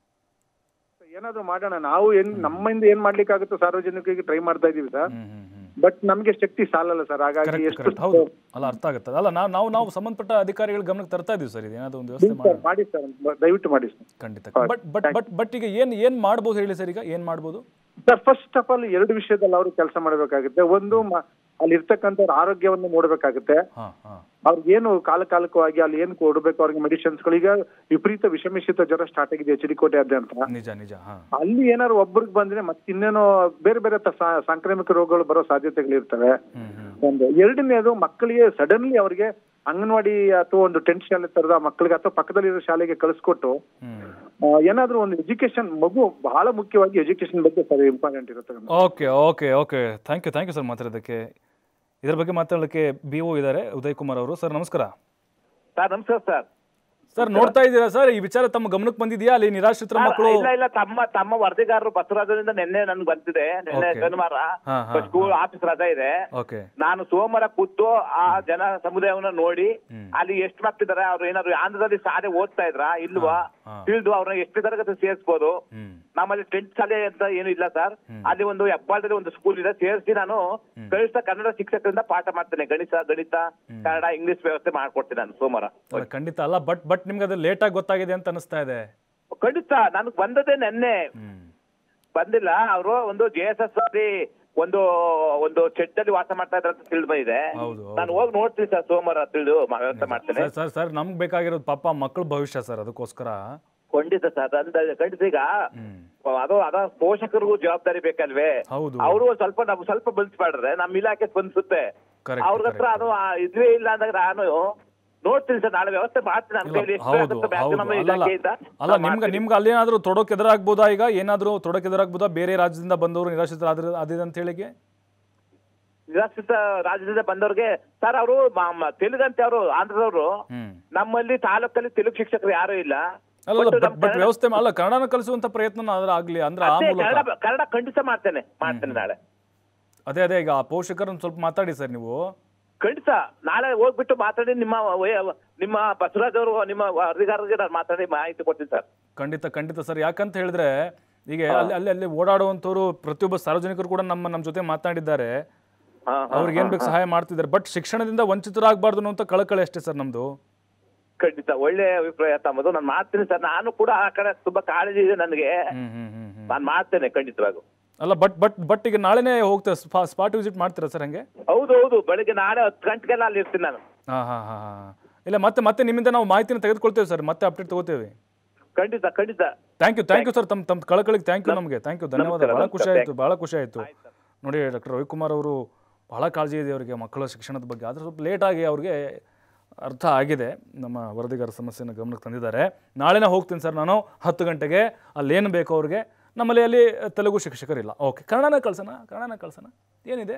ಏನಾದ್ರು ಮಾಡೋಣ ನಾವು ಏನ್ ನಮ್ಮಿಂದ ಏನ್ ಮಾಡ್ಲಿಕ್ಕಾಗುತ್ತೋ ಸಾರ್ವಜನಿಕರಿಗೆ ಟ್ರೈ ಮಾಡ್ತಾ ಇದೀವಿ sir hmm hmm hmm but ನಮ್ಗೆ ಶಕ್ತಿ ಸಾಲಲ್ಲ ಸರ್ ಹಾಗಾಗಿ ಕರೆಕ್ಟ್ ಎಷ್ಟು ಕರೆಕ್ಟ್ ಹೌದು ಅಲ್ಲ ಅರ್ಥ ಆಗುತ್ತೆ ಅಲ್ಲ ನಾವು ನಾವು ನಾವು ಸಂಬಂಧಪಟ್ಟ ಅಧಿಕಾರಿಗಳ ಗಮನಕ್ಕೆ ತರ್ತಾ ಇದೀವಿ ಸರ್ ಇದು ಏನಾದರೂ ಒಂದು ವ್ಯವಸ್ಥೆ ಮಾಡೋಣ ಸರ್, ಮಾಡಿ ಸರ್ ದಯವಿಟ್ಟು ಮಾಡಿ ಸರ್ ಖಂಡಿತ ಬಟ್ ಬಟ್ ಬಟ್ ಬಟ್ ಈಗ ಏನು ಏನು ಮಾಡ್ಬೋದು ಹೇಳಿ ಸರ್ ಈಗ ಏನು ಮಾಡ್ಬೋದು ಸರ್ ಫಸ್ಟ್ ಆಫ್ ಆಲ್ ಎರಡು ವಿಷಯದಲ್ಲಿ ಅವರು ಕೆಲಸ ಮಾಡಬೇಕಾಗುತ್ತೆ ಒಂದು ಮ- ಅಲ್ಲಿ ಇರ್ತಕ್ಕಂಥವ್ರ ಆರೋಗ್ಯವನ್ನು ನೋಡ್ಬೇಕಾಗುತ್ತೆ ಹಾಂ ಹಾಂ ಅವ್ರಿಗೆ ಏನು ಕಾಲ ಕಾಲಕವಾಗಿ ಅಲ್ಲಿ ಏನು ಕೊಡ್ಬೇಕು ಅವ್ರಿಗೆ ಮೆಡಿಸಿನ್ಸ್ಗಳು ಈಗ ವಿಪರೀತ ವಿಷಮಿಶ್ರಿತ ಜ್ವರ ಸ್ಟಾರ್ಟ್ ಆಗಿದೆ ಎಚ್ ಡಿ ಕೋಟೆಯಾದ್ಯಂತ ನಿಜ ನಿಜ ಹಾಂ ಅಲ್ಲಿ ಏನಾದ್ರು ಒಬ್ರಿಗೆ ಬಂದ್ರೆ ಮತ್ತೆ ಇನ್ನೇನೋ ಬೇರೆ ಬೇರೆ ತ- ಸಾ- ಸಾಂಕ್ರಾಮಿಕ ರೋಗಗಳು ಬರೋ ಸಾಧ್ಯತೆಗಳಿರ್ತವೆ ಹ್ಮ್ ಹ್ಮ್ ಒಂದು ಎರಡನೇದು ಮಕ್ಕಳಿಗೆ ಸಡನ್ಲಿ ಅವ್ರಿಗೆ ಅಂಗನವಾಡಿ ಅಥವಾ ಒಂದು ಟೆಂಟ್ ಶಾಲೆ ತರದ ಮಕ್ಕಳಿಗೆ ಅಥವಾ ಪಕ್ಕದಲ್ಲಿರೋ ಶಾಲೆಗೆ ಕಳಿಸ್ಕೊಟ್ಟು ಹ್ಮ್ ಆ, ಏನಾದ್ರೂ ಒಂದು ಎಜುಕೇಶನ್ ಮಗು ಬಹಳ ಮುಖ್ಯವಾಗಿ ಎಜುಕೇಶನ್ ಬಗ್ಗೆ ಸರ್ ಇಂಪಾರ್ಟೆಂಟ್ ಇರುತ್ತೆ ನಮ್ಗೆ. Okay okay okay thank you thank you sir ಮಾತಾಡೋದಕ್ಕೆ ಇದ್ರ ಬಗ್ಗೆ ಮಾತಾಡೋಕ್ಕೆ ಬಿ ಒ ಇದ್ದಾರೆ ಉದಯ್ ಕುಮಾರ್ ಅವರು ಸರ್ ನಮಸ್ಕಾರ ಸರ್ ನಮಸ್ಕಾರ ಸರ್ ಸರ್ ನೋಡ್ತಾ ಇದ್ದೀರಾ ಸರ್ ಈ ವಿಚಾರ ತಮ್ಮ ಗಮನಕ್ಕೆ ಬಂದಿದೆಯಾ ಅಲ್ಲಿ ನಿರಾಶ್ರಿತರ ಮಕ್ಕಳು ಇಲ್ಲ ಇಲ್ಲ ತಮ್ಮ ತಮ್ಮ ವರದಿಗಾರರು ಬಸವರಾಜರಿಂದ ನಿನ್ನೆ ನನ್ಗೆ ಬಂದಿದೆ ನಿನ್ನೆ Okay. ಶನಿವಾರ ಹಾ, ಹಾ, ಸ್ಕೂಲ್ ಆಫೀಸ್ ರಜಾ ಇದೆ ಓಕೆ ನಾನು ಸೋಮವಾರ ಕೂತು ಆ ಜನ ಸಮುದಾಯವನ್ನ ನೋಡಿ ಹ್ಮ್. ಅಲ್ಲಿ ಎಷ್ಟು ಮಕ್ಳಿದಾರೆ ಅವ್ರು ಏನಾದ್ರು ಆಂಧ್ರದಲ್ಲಿ ಶಾಲೆ ಓದ್ತಾ ಇದ್ರಾ ಇಲ್ವಾ ಹಾ. ತಿಳಿದು ಅವ್ರನ್ನ ಎಷ್ಟು ತರಗತಿ ಸೇರಿಸ್ಬೋದು ಹ್ಮ್ ನಮ್ಮಲ್ಲಿ ಟೆಂತ್ ಶಾಲೆ ಅಂತ ಏನು ಇಲ್ಲ ಸರ್ ಅಲ್ಲಿ ಒಂದು ಹೆಬ್ಬಾಳದಲ್ಲಿ ಒಂದು ಸ್ಕೂಲ್ ಇದೆ ಸೇರಿಸಿ ನಾನು ಕನಿಷ್ಠ ಕನ್ನಡ ಶಿಕ್ಷಕರಿಂದ ಪಾಠ ಮಾಡ್ತೇನೆ ಗಣಿತ ಗಣಿತ ಕನ್ನಡ ಇಂಗ್ಲಿಷ್ ವ್ಯವಸ್ಥೆ ಮಾಡ್ಕೊಡ್ತೀನಿ ನಾನು ಸೋಮವಾರ ಅಲ್ಲ ಖಂಡಿತ ಅಲ್ಲ ಬಟ್ ಬಟ್ ನಿಮ್ಗೆ ಅದು ಲೇಟಾಗಿ ಗೊತ್ತಾಗಿದೆ ಅಂತ ಅನಿಸ್ತಾ ಇದೆ ಖಂಡಿತ ನನಗೆ ಬಂದದೇ ನೆನ್ನೆ ಹ್ಮ್ ಬಂದಿಲ್ಲ ಅವರು ಒಂದು ಜೆ ಎಸ್ ಎಸ್ ಅಲ್ಲಿ ಒಂದು ಒಂದು ಶೆಡ್ ಅಲ್ಲಿ ವಾಸ ಮಾಡ್ತಾ ಇದ್ರ ಅಂತ ತಿಳಿದು ಬಂದಿದೆ ಹೌದು, ಹೌದು. ನಾನು ಹೋಗಿ ನೋಡ್ತೀನಿ ಸರ್ ಸೋಮವಾರ ತಿಳಿದು ಮ- ವ್ಯವಸ್ಥೆ ಮಾಡ್ತೇನೆ ಸರ್ ಸರ್ ಸರ್ ನಮ್ಗೆ ಬೇಕಾಗಿರೋದು ಪಾಪ ಮಕ್ಕಳ ಭವಿಷ್ಯ ಸರ್ ಅದಕ್ಕೋಸ್ಕರ ಖಂಡಿತ ಸರ್ ಅಂದ ಖಂಡಿತ ಈಗ ಹ್ಮ್ ಅದು ಅದ ಪೋಷಕರಿಗೂ ಜವಾಬ್ದಾರಿ ಬೇಕಲ್ವೇ ಹೌದು ಅವರು ಸ್ವಲ್ಪ ನಾವು ಸ್ವಲ್ಪ ಬಂದ್ಸ್ಬಾಡ್ರೆ ನಮ್ಮ ಇಲಾಖೆ ಸ್ಪಂದಿಸುತ್ತೆ Correct, ಅವ್ರ ಹತ್ರ correct. ಅದು ಆ ಇದ್ವೇ ಇಲ್ಲ ಅಂದಾಗ ನಾನು ನೋಡ್ತೀನಿ ಸರ್ ನಾಳೆ ವ್ಯವಸ್ಥೆ ಮಾಡ್ತೀನಿ ನನ್ನ ಕೈಲಿ ಇಲ್ಲ, ಎಷ್ಟು ಹೌದು ಆಗುತ್ತೋ ಹೌದು maximum ಅಲ್ಲ ಅಲ್ಲ ಇಲಾಖೆಯಿಂದ ಅಲ್ಲ ನಾನು ನಿಮ್ಗೆ ಮಾಡ್ತೀನಿ. ನಿಮ್ಗೆ ಅಲ್ಲೇನಾದ್ರೂ ತೊಡಕ್ ಎದುರಾಗ್ಬೋದಾ ಈಗ ಏನಾದ್ರೂ ತೊಡಕ್ ಎದುರಾಗ್ಬೋದಾ ಬೇರೆ ರಾಜ್ಯದಿಂದ ಬಂದವರು ನಿರಾಶ್ರಿತರಾದ್ರೆ ಅದಿದೆ ಅಂತ ಹೇಳಿಗೆ ನಿರಾಶ್ರಿತ ರಾಜ್ಯದಿಂದ ಬಂದವ್ರಿಗೆ ಸರ್ ಅವರು ತೆಲುಗಂತೆ ಅವರು ಆಂಧ್ರದವರು ಹ್ಮ್ ನಮ್ಮಲ್ಲಿ ತಾಲೂಕಲ್ಲಿ ತೆಲುಗು ಶಿಕ್ಷಕರು ಯಾರು ಇಲ್ಲ ಅಲ್ಲ But ಬಟ್ ನಮ್ಮ ಬಟ್ ಕನ್ನಡ- ವ್ಯವಸ್ಥೆ ಮಾ- ಅಲ್ಲ ಕನ್ನಡನ ಕಲಿಸುವಂತ ಪ್ರಯತ್ನ ಅದ್ರ ಆಗ್ಲಿ ಅಂದ್ರೆ ಆ ಅದೇ ಮೂಲಕ ಕನ್ನಡ ಕನ್ನಡ ಖಂಡಿತ ಮಾಡ್ತೇನೆ ಮಾಡ್ತೇನೆ ನಾಳೆ ಅದೇ ಅದೇ ಈಗ ಆ ಪೋಷಕರನ್ನ ಸ್ವಲ್ಪ ಮಾತಾಡಿ ಸರ್ ನೀವು ಖಂಡಿತ ನಾಳೆ ಹೋಗ್ಬಿಟ್ಟು ಮಾತಾಡಿ ನಿಮ್ಮ ವಯ- ನಿಮ್ಮ ಬಸವರಾಜ್ ಅವರು ನಿಮ್ಮ ಅಧಿಕಾರಿಗೆ ನಾನು ಮಾತಾಡಿ ಮಾಹಿತಿ ಕೊಡ್ತೀನಿ ಸರ್ ಖಂಡಿತ ಖಂಡಿತ ಸರ್ ಯಾಕಂತ ಹೇಳಿದ್ರೆ ಈಗ ಅಲ್ಲಿ ಅಲ್ಲಿ ಅಲ್ಲಿ ಓಡಾಡುವಂಥವ್ರು ಪ್ರತಿಯೊಬ್ಬ ಸಾರ್ವಜನಿಕರು ಕೂಡ ನಮ್ಮ ನಮ್ಮ ಜೊತೆ ಮಾತನಾಡಿದ್ದಾರೆ ಹಾ, ಹಾ, ಅವ್ರಿಗೆ ಏನ್ ಬೇಕು ಸಹಾಯ ಮಾಡ್ತಿದ್ದಾರೆ ಬಟ್ ಶಿಕ್ಷಣದಿಂದ ವಂಚಿತರಾಗಬಾರ್ದು ಅನ್ನೋ ಕಳಕಳಿ ಅಷ್ಟೇ ಸರ್ ನಮ್ದು ಖಂಡಿತ ಒಳ್ಳೆ ಅಭಿಪ್ರಾಯ ತಮ್ಮದು ನಾನು ಮಾಡ್ತೀನಿ ಸರ್ ನಾನು ಕೂಡ ಆ ಕಡೆ ತುಂಬಾ ಕಾಳಜಿ ಇದೆ ನನಗೆ ಹ್ಮ್ ಹ್ಮ್ ಹ್ಮ್ ಹ್ಮ್ ನಾನು ಮಾಡ್ತೇನೆ ಖಂಡಿತವಾಗೂ ಅಲ್ಲ ಬಟ್ ಬಟ್ ಬಟ್ ಈಗ ನಾಳೆನೇ ಹೋಗ್ತಾರೆ ಸ್ಪಾಟ್ ವಿಸಿಟ್ ಮಾಡ್ತೀರಾ ಸರ್ ಹಂಗೆ ಹೌದು ಹೌದು ಬೆಳಿಗ್ಗೆ ನಾಳೆ ಹತ್ತು ಗಂಟೆಗೆಲ್ಲ ಅಲ್ಲಿ ಇರ್ತೀನಿ ನಾನು ಹಾಂ ಹಾಂ ಹಾಂ ಹಾಂ ಇಲ್ಲ ಮತ್ತೆ ಮತ್ತೆ ನಿಮ್ಮಿಂದ ನಾವು ಮಾಹಿತಿನ ತೆಗೆದುಕೊಳ್ತೇವೆ ಸರ್ ಮತ್ತೆ ಅಪ್ಡೇಟ್ ತಗೋತೇವೆ ಖಂಡಿತ ಖಂಡಿತ thank you thank you sir ತಮ್ಮ ತಮ್ಮ ಕಳಕಳಿಗೆ ಥ್ಯಾಂಕ್ ಯು ನಮಗೆ ಥ್ಯಾಂಕ್ ಯು ಧನ್ಯವಾದ ನಮಸ್ಕಾರ, ಭಾಳ ಖುಷಿ ನಮಸ್ಕಾರ, ಆಯಿತು ಭಾಳ ಖುಷಿ ಆಯಿತು ನೋಡಿ ಡಾಕ್ಟರ್ ರವಿಕುಮಾರ್ ಅವರು ಭಾಳ ಕಾಳಜಿ ಇದೆ ಅವರಿಗೆ ಮಕ್ಕಳ ಶಿಕ್ಷಣದ ಬಗ್ಗೆ ಆದರೆ ಸ್ವಲ್ಪ ಲೇಟಾಗಿ ಅವ್ರಿಗೆ ಅರ್ಥ ಆಗಿದೆ ನಮ್ಮ ವರದಿಗಾರ ಸಮಸ್ಯೆನ ಗಮನಕ್ಕೆ ತಂದಿದ್ದಾರೆ ನಾಳೆನೇ ಹೋಗ್ತೀನಿ ಸರ್ ನಾನು ಹತ್ತು ಗಂಟೆಗೆ ಅಲ್ಲೇನು ಬೇಕು ಅವ್ರಿಗೆ ನಮ್ಮಲ್ಲಿ ಅಲ್ಲಿ ತೆಲುಗು ಶಿಕ್ಷಕರಿಲ್ಲ ಓಕೆ ಕನ್ನಡನ ಕಳ್ಸೋಣ ಕನ್ನಡನ ಕಳ್ಸೋಣ ಏನಿದೆ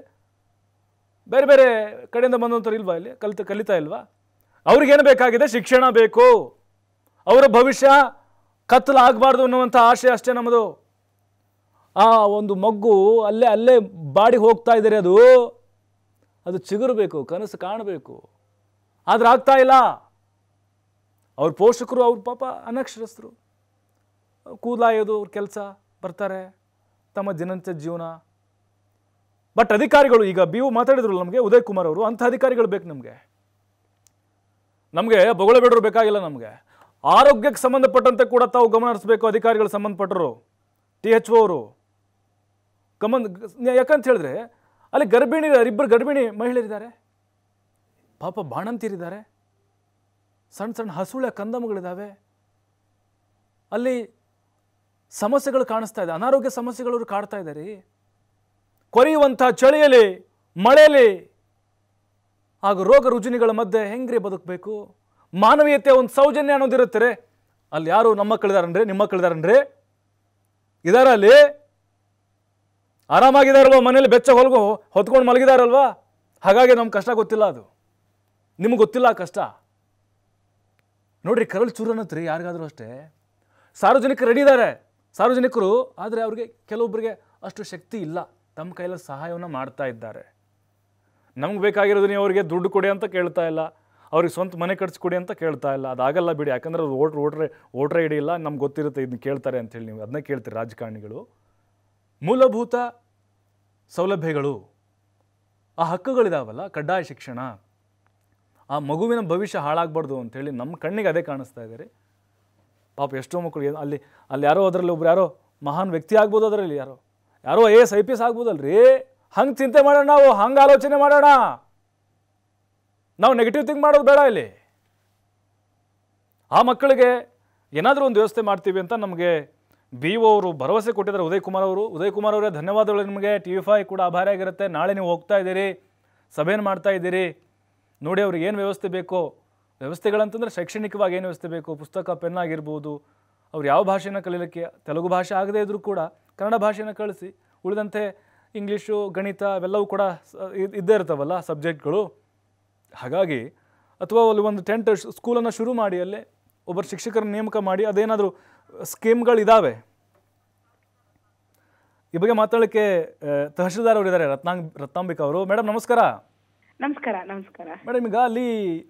ಬೇರೆ ಬೇರೆ ಕಡೆಯಿಂದ ಬಂದಂಥವ್ರು ಇಲ್ವಾ ಇಲ್ಲಿ ಕಲಿತ ಕಲಿತಾ ಇಲ್ವಾ ಅವ್ರಿಗೇನು ಬೇಕಾಗಿದೆ ಶಿಕ್ಷಣ ಬೇಕು ಅವರ ಭವಿಷ್ಯ ಕತ್ತಲಾಗಬಾರ್ದು ಅನ್ನುವಂಥ ಆಶೆ ಅಷ್ಟೇ ನಮ್ಮದು ಆ ಒಂದು ಮಗ್ಗು ಅಲ್ಲೇ ಅಲ್ಲೇ ಬಾಡಿ ಹೋಗ್ತಾ ಇದ್ದಾರೆ ಅದು ಅದು ಚಿಗುರಬೇಕು ಕನಸು ಕಾಣಬೇಕು ಆದ್ರೆ ಆಗ್ತಾ ಇಲ್ಲ ಅವ್ರ ಪೋಷಕರು ಅವ್ರ ಪಾಪ ಅನಕ್ಷರಸ್ಥರು ಕೂದಲಾಯೋದು ಅವ್ರ ಕೆಲಸ ಬರ್ತಾರೆ ತಮ್ಮ ದಿನನಿತ್ಯ ಜೀವನ ಬಟ್ ಅಧಿಕಾರಿಗಳು ಈಗ ಬಿ ಯು ಮಾತಾಡಿದ್ರು ನಮಗೆ ಉದಯ್ ಕುಮಾರ್ ಅವರು ಅಂಥ ಅಧಿಕಾರಿಗಳು ಬೇಕು ನಮಗೆ ನಮಗೆ ಬೊಗಳಬೇಡರು ಬೇಕಾಗಿಲ್ಲ ನಮಗೆ ಆರೋಗ್ಯಕ್ಕೆ ಸಂಬಂಧಪಟ್ಟಂತೆ ಕೂಡ ತಾವು ಗಮನ ಹರಿಸಬೇಕು ಅಧಿಕಾರಿಗಳು ಸಂಬಂಧಪಟ್ಟರು ಟಿ ಎಚ್ ಅವರು ಗಮನ ಯಾಕಂತ ಹೇಳಿದ್ರೆ ಅಲ್ಲಿ ಗರ್ಭಿಣಿ ಇಬ್ಬರು ಗರ್ಭಿಣಿ ಮಹಿಳೆಯರಿದ್ದಾರೆ ಪಾಪ ಬಾಣಂತಿರಿದ್ದಾರೆ ಸಣ್ಣ ಸಣ್ಣ ಹಸುಳೆ ಕಂದಮಗಳಿದ್ದಾವೆ ಅಲ್ಲಿ ಸಮಸ್ಯೆಗಳು ಕಾಣಿಸ್ತಾ ಇದೆ ಅನಾರೋಗ್ಯ ಸಮಸ್ಯೆಗಳು ಕಾಡ್ತಾ ಇದ್ದಾರೆ ಕೊರೆಯುವಂಥ ಚಳಿಯಲ್ಲಿ ಮಳೆಯಲ್ಲಿ ಹಾಗೂ ರೋಗ ರುಜಿನಿಗಳ ಮಧ್ಯೆ ಹೆಂಗ್ರಿ ಬದುಕಬೇಕು ಮಾನವೀಯತೆ ಒಂದು ಸೌಜನ್ಯ ಅನ್ನೋದಿರುತ್ತೆ ಅಲ್ಲಿ ಯಾರು ನಮ್ಮ ಮಕ್ಕಳಿದಾರನ್ರಿ ನಿಮ್ಮ ಮಕ್ಕಳಿದಾರನ್ರಿ ಇದಾರ ಅಲ್ಲಿ ಆರಾಮಾಗಿದಾರಲ್ವಾ ಮನೇಲಿ ಬೆಚ್ಚ ಹೊಲ್ಗು ಹೊತ್ಕೊಂಡು ಮಲಗಿದಾರಲ್ವಾ ಹಾಗಾಗಿ ನಮ್ಗೆ ಕಷ್ಟ ಗೊತ್ತಿಲ್ಲ ಅದು ನಿಮ್ಗೆ ಗೊತ್ತಿಲ್ಲ ಆ ಕಷ್ಟ ನೋಡ್ರಿ ಕರಳು ಚೂರನ್ನತ್ರಿ ಯಾರಿಗಾದ್ರೂ ಅಷ್ಟೇ ಸಾರ್ವಜನಿಕರು ರೆಡಿ ಇದ್ದಾರೆ ಸಾರ್ವಜನಿಕರು ಆದರೆ ಅವ್ರಿಗೆ ಕೆಲವೊಬ್ಬರಿಗೆ ಅಷ್ಟು ಶಕ್ತಿ ಇಲ್ಲ ತಮ್ಮ ಕೈಯಲ್ಲಿ ಸಹಾಯವನ್ನು ಮಾಡ್ತಾ ಇದ್ದಾರೆ ನಮ್ಗೆ ಬೇಕಾಗಿರೋದು ನೀವು ಅವರಿಗೆ ದುಡ್ಡು ಕೊಡಿ ಅಂತ ಕೇಳ್ತಾ ಇಲ್ಲ ಅವ್ರಿಗೆ ಸ್ವಂತ ಮನೆ ಕಟ್ಸ್ಕೊಡಿ ಅಂತ ಕೇಳ್ತಾ ಇಲ್ಲ ಅದಾಗಲ್ಲ ಬಿಡಿ ಯಾಕಂದ್ರೆ ಅವ್ರು ಓಟ್ ಓಟ್ರೆ ಓಟ್ರ್ ಐಡಿ ಇಲ್ಲ ನಮ್ಗೆ ಗೊತ್ತಿರುತ್ತೆ ಇದನ್ನ ಕೇಳ್ತಾರೆ ಅಂತೇಳಿ ನೀವು ಅದನ್ನ ಕೇಳ್ತೀರಿ ರಾಜಕಾರಣಿಗಳು ಮೂಲಭೂತ ಸೌಲಭ್ಯಗಳು ಆ ಹಕ್ಕುಗಳಿದಾವಲ್ಲ ಕಡ್ಡಾಯ ಶಿಕ್ಷಣ ಆ ಮಗುವಿನ ಭವಿಷ್ಯ ಹಾಳಾಗಬಾರ್ದು ಅಂತೇಳಿ ನಮ್ಮ ಕಣ್ಣಿಗೆ ಅದೇ ಕಾಣಿಸ್ತಾ ಇದೆ ರೀ ಪಾಪ ಎಷ್ಟೋ ಮಕ್ಕಳು ಏನ್- ಅಲ್ಲಿ ಅಲ್ಲಿ ಯಾರೋ ಅದರಲ್ಲಿ ಒಬ್ರು ಯಾರೋ ಮಹಾನ್ ವ್ಯಕ್ತಿ ಆಗ್ಬೋದು ಅದರಲ್ಲಿ ಯಾರೋ ಯಾರೋ I S I P S ಆಗ್ಬೋದಲ್ರಿ ಹಂಗೆ ಚಿಂತೆ ಮಾಡೋಣ ನಾವು ಹಂಗೆ ಆಲೋಚನೆ ಮಾಡೋಣ ನಾವು ನೆಗೆಟಿವ್ ಥಿಂಕ್ ಮಾಡೋದು ಬೇಡ ಇಲ್ಲಿ ಆ ಮಕ್ಕಳಿಗೆ ಏನಾದರೂ ಒಂದು ವ್ಯವಸ್ಥೆ ಮಾಡ್ತೀವಿ ಅಂತ ನಮಗೆ ಬಿ ಒ ಅವರು ಭರವಸೆ ಕೊಟ್ಟಿದ್ದಾರೆ ಉದಯ್ ಕುಮಾರ್ ಅವರು ಉದಯ್ ಕುಮಾರ್ ಅವರೇ ಧನ್ಯವಾದಗಳು ನಿಮಗೆ ಟಿ ವಿ ಫೈ ಕೂಡ ಆಭಾರಿಯಾಗಿರುತ್ತೆ ನಾಳೆ ನೀವು ಹೋಗ್ತಾ ಇದ್ದೀರಿ ಸಭೆಯನ್ನು ಮಾಡ್ತಾ ಇದ್ದೀರಿ ನೋಡಿ ಅವ್ರಿಗೆ ಏನು ವ್ಯವಸ್ಥೆ ಬೇಕೋ ವ್ಯವಸ್ಥೆಗಳಂತಂದ್ರೆ ಶೈಕ್ಷಣಿಕವಾಗಿ ಏನು ವ್ಯವಸ್ಥೆ ಬೇಕು ಪುಸ್ತಕ ಪೆನ್ ಆಗಿರ್ಬೋದು ಅವ್ರು ಯಾವ ಭಾಷೆನ ಕಲೀಲಿಕ್ಕೆ ತೆಲುಗು ಭಾಷೆ ಆಗದೇ ಇದ್ರೂ ಕೂಡ ಕನ್ನಡ ಭಾಷೆನ ಕಳಿಸಿ ಉಳಿದಂತೆ ಇಂಗ್ಲೀಷು ಗಣಿತ ಇವೆಲ್ಲವೂ ಕೂಡ ಸ- ಇದ್- ಇದ್ದೇ ಇರ್ತಾವಲ್ಲ ಸಬ್ಜೆಕ್ಟ್ಗಳು ಹಾಗಾಗಿ ಅಥವಾ ಅಲ್ಲಿ ಒಂದು ಟೆಂಟ್ ಸ್ಕೂಲನ್ನು ಶುರು ಮಾಡಿ ಅಲ್ಲೇ ಒಬ್ಬರು ಶಿಕ್ಷಕರನ್ನ ನೇಮಕ ಮಾಡಿ ಅದೇನಾದರೂ ಸ್ಕೀಮ್ಗಳಿದ್ದಾವೆ ಈ ಬಗ್ಗೆ ಮಾತಾಡಲಿಕ್ಕೆ ಆ, ತಹಶೀಲ್ದಾರ್ ಅವರು ಇದ್ದಾರೆ ರತ್ನಾಂಗ್ ರತ್ನಾಂಬಿಕಾ ಅವರು ಮೇಡಮ್ ನಮಸ್ಕಾರ ನಮಸ್ಕಾರ ನಮಸ್ಕಾರ ಮೇಡಮ್ ಈಗ ಅಲ್ಲಿ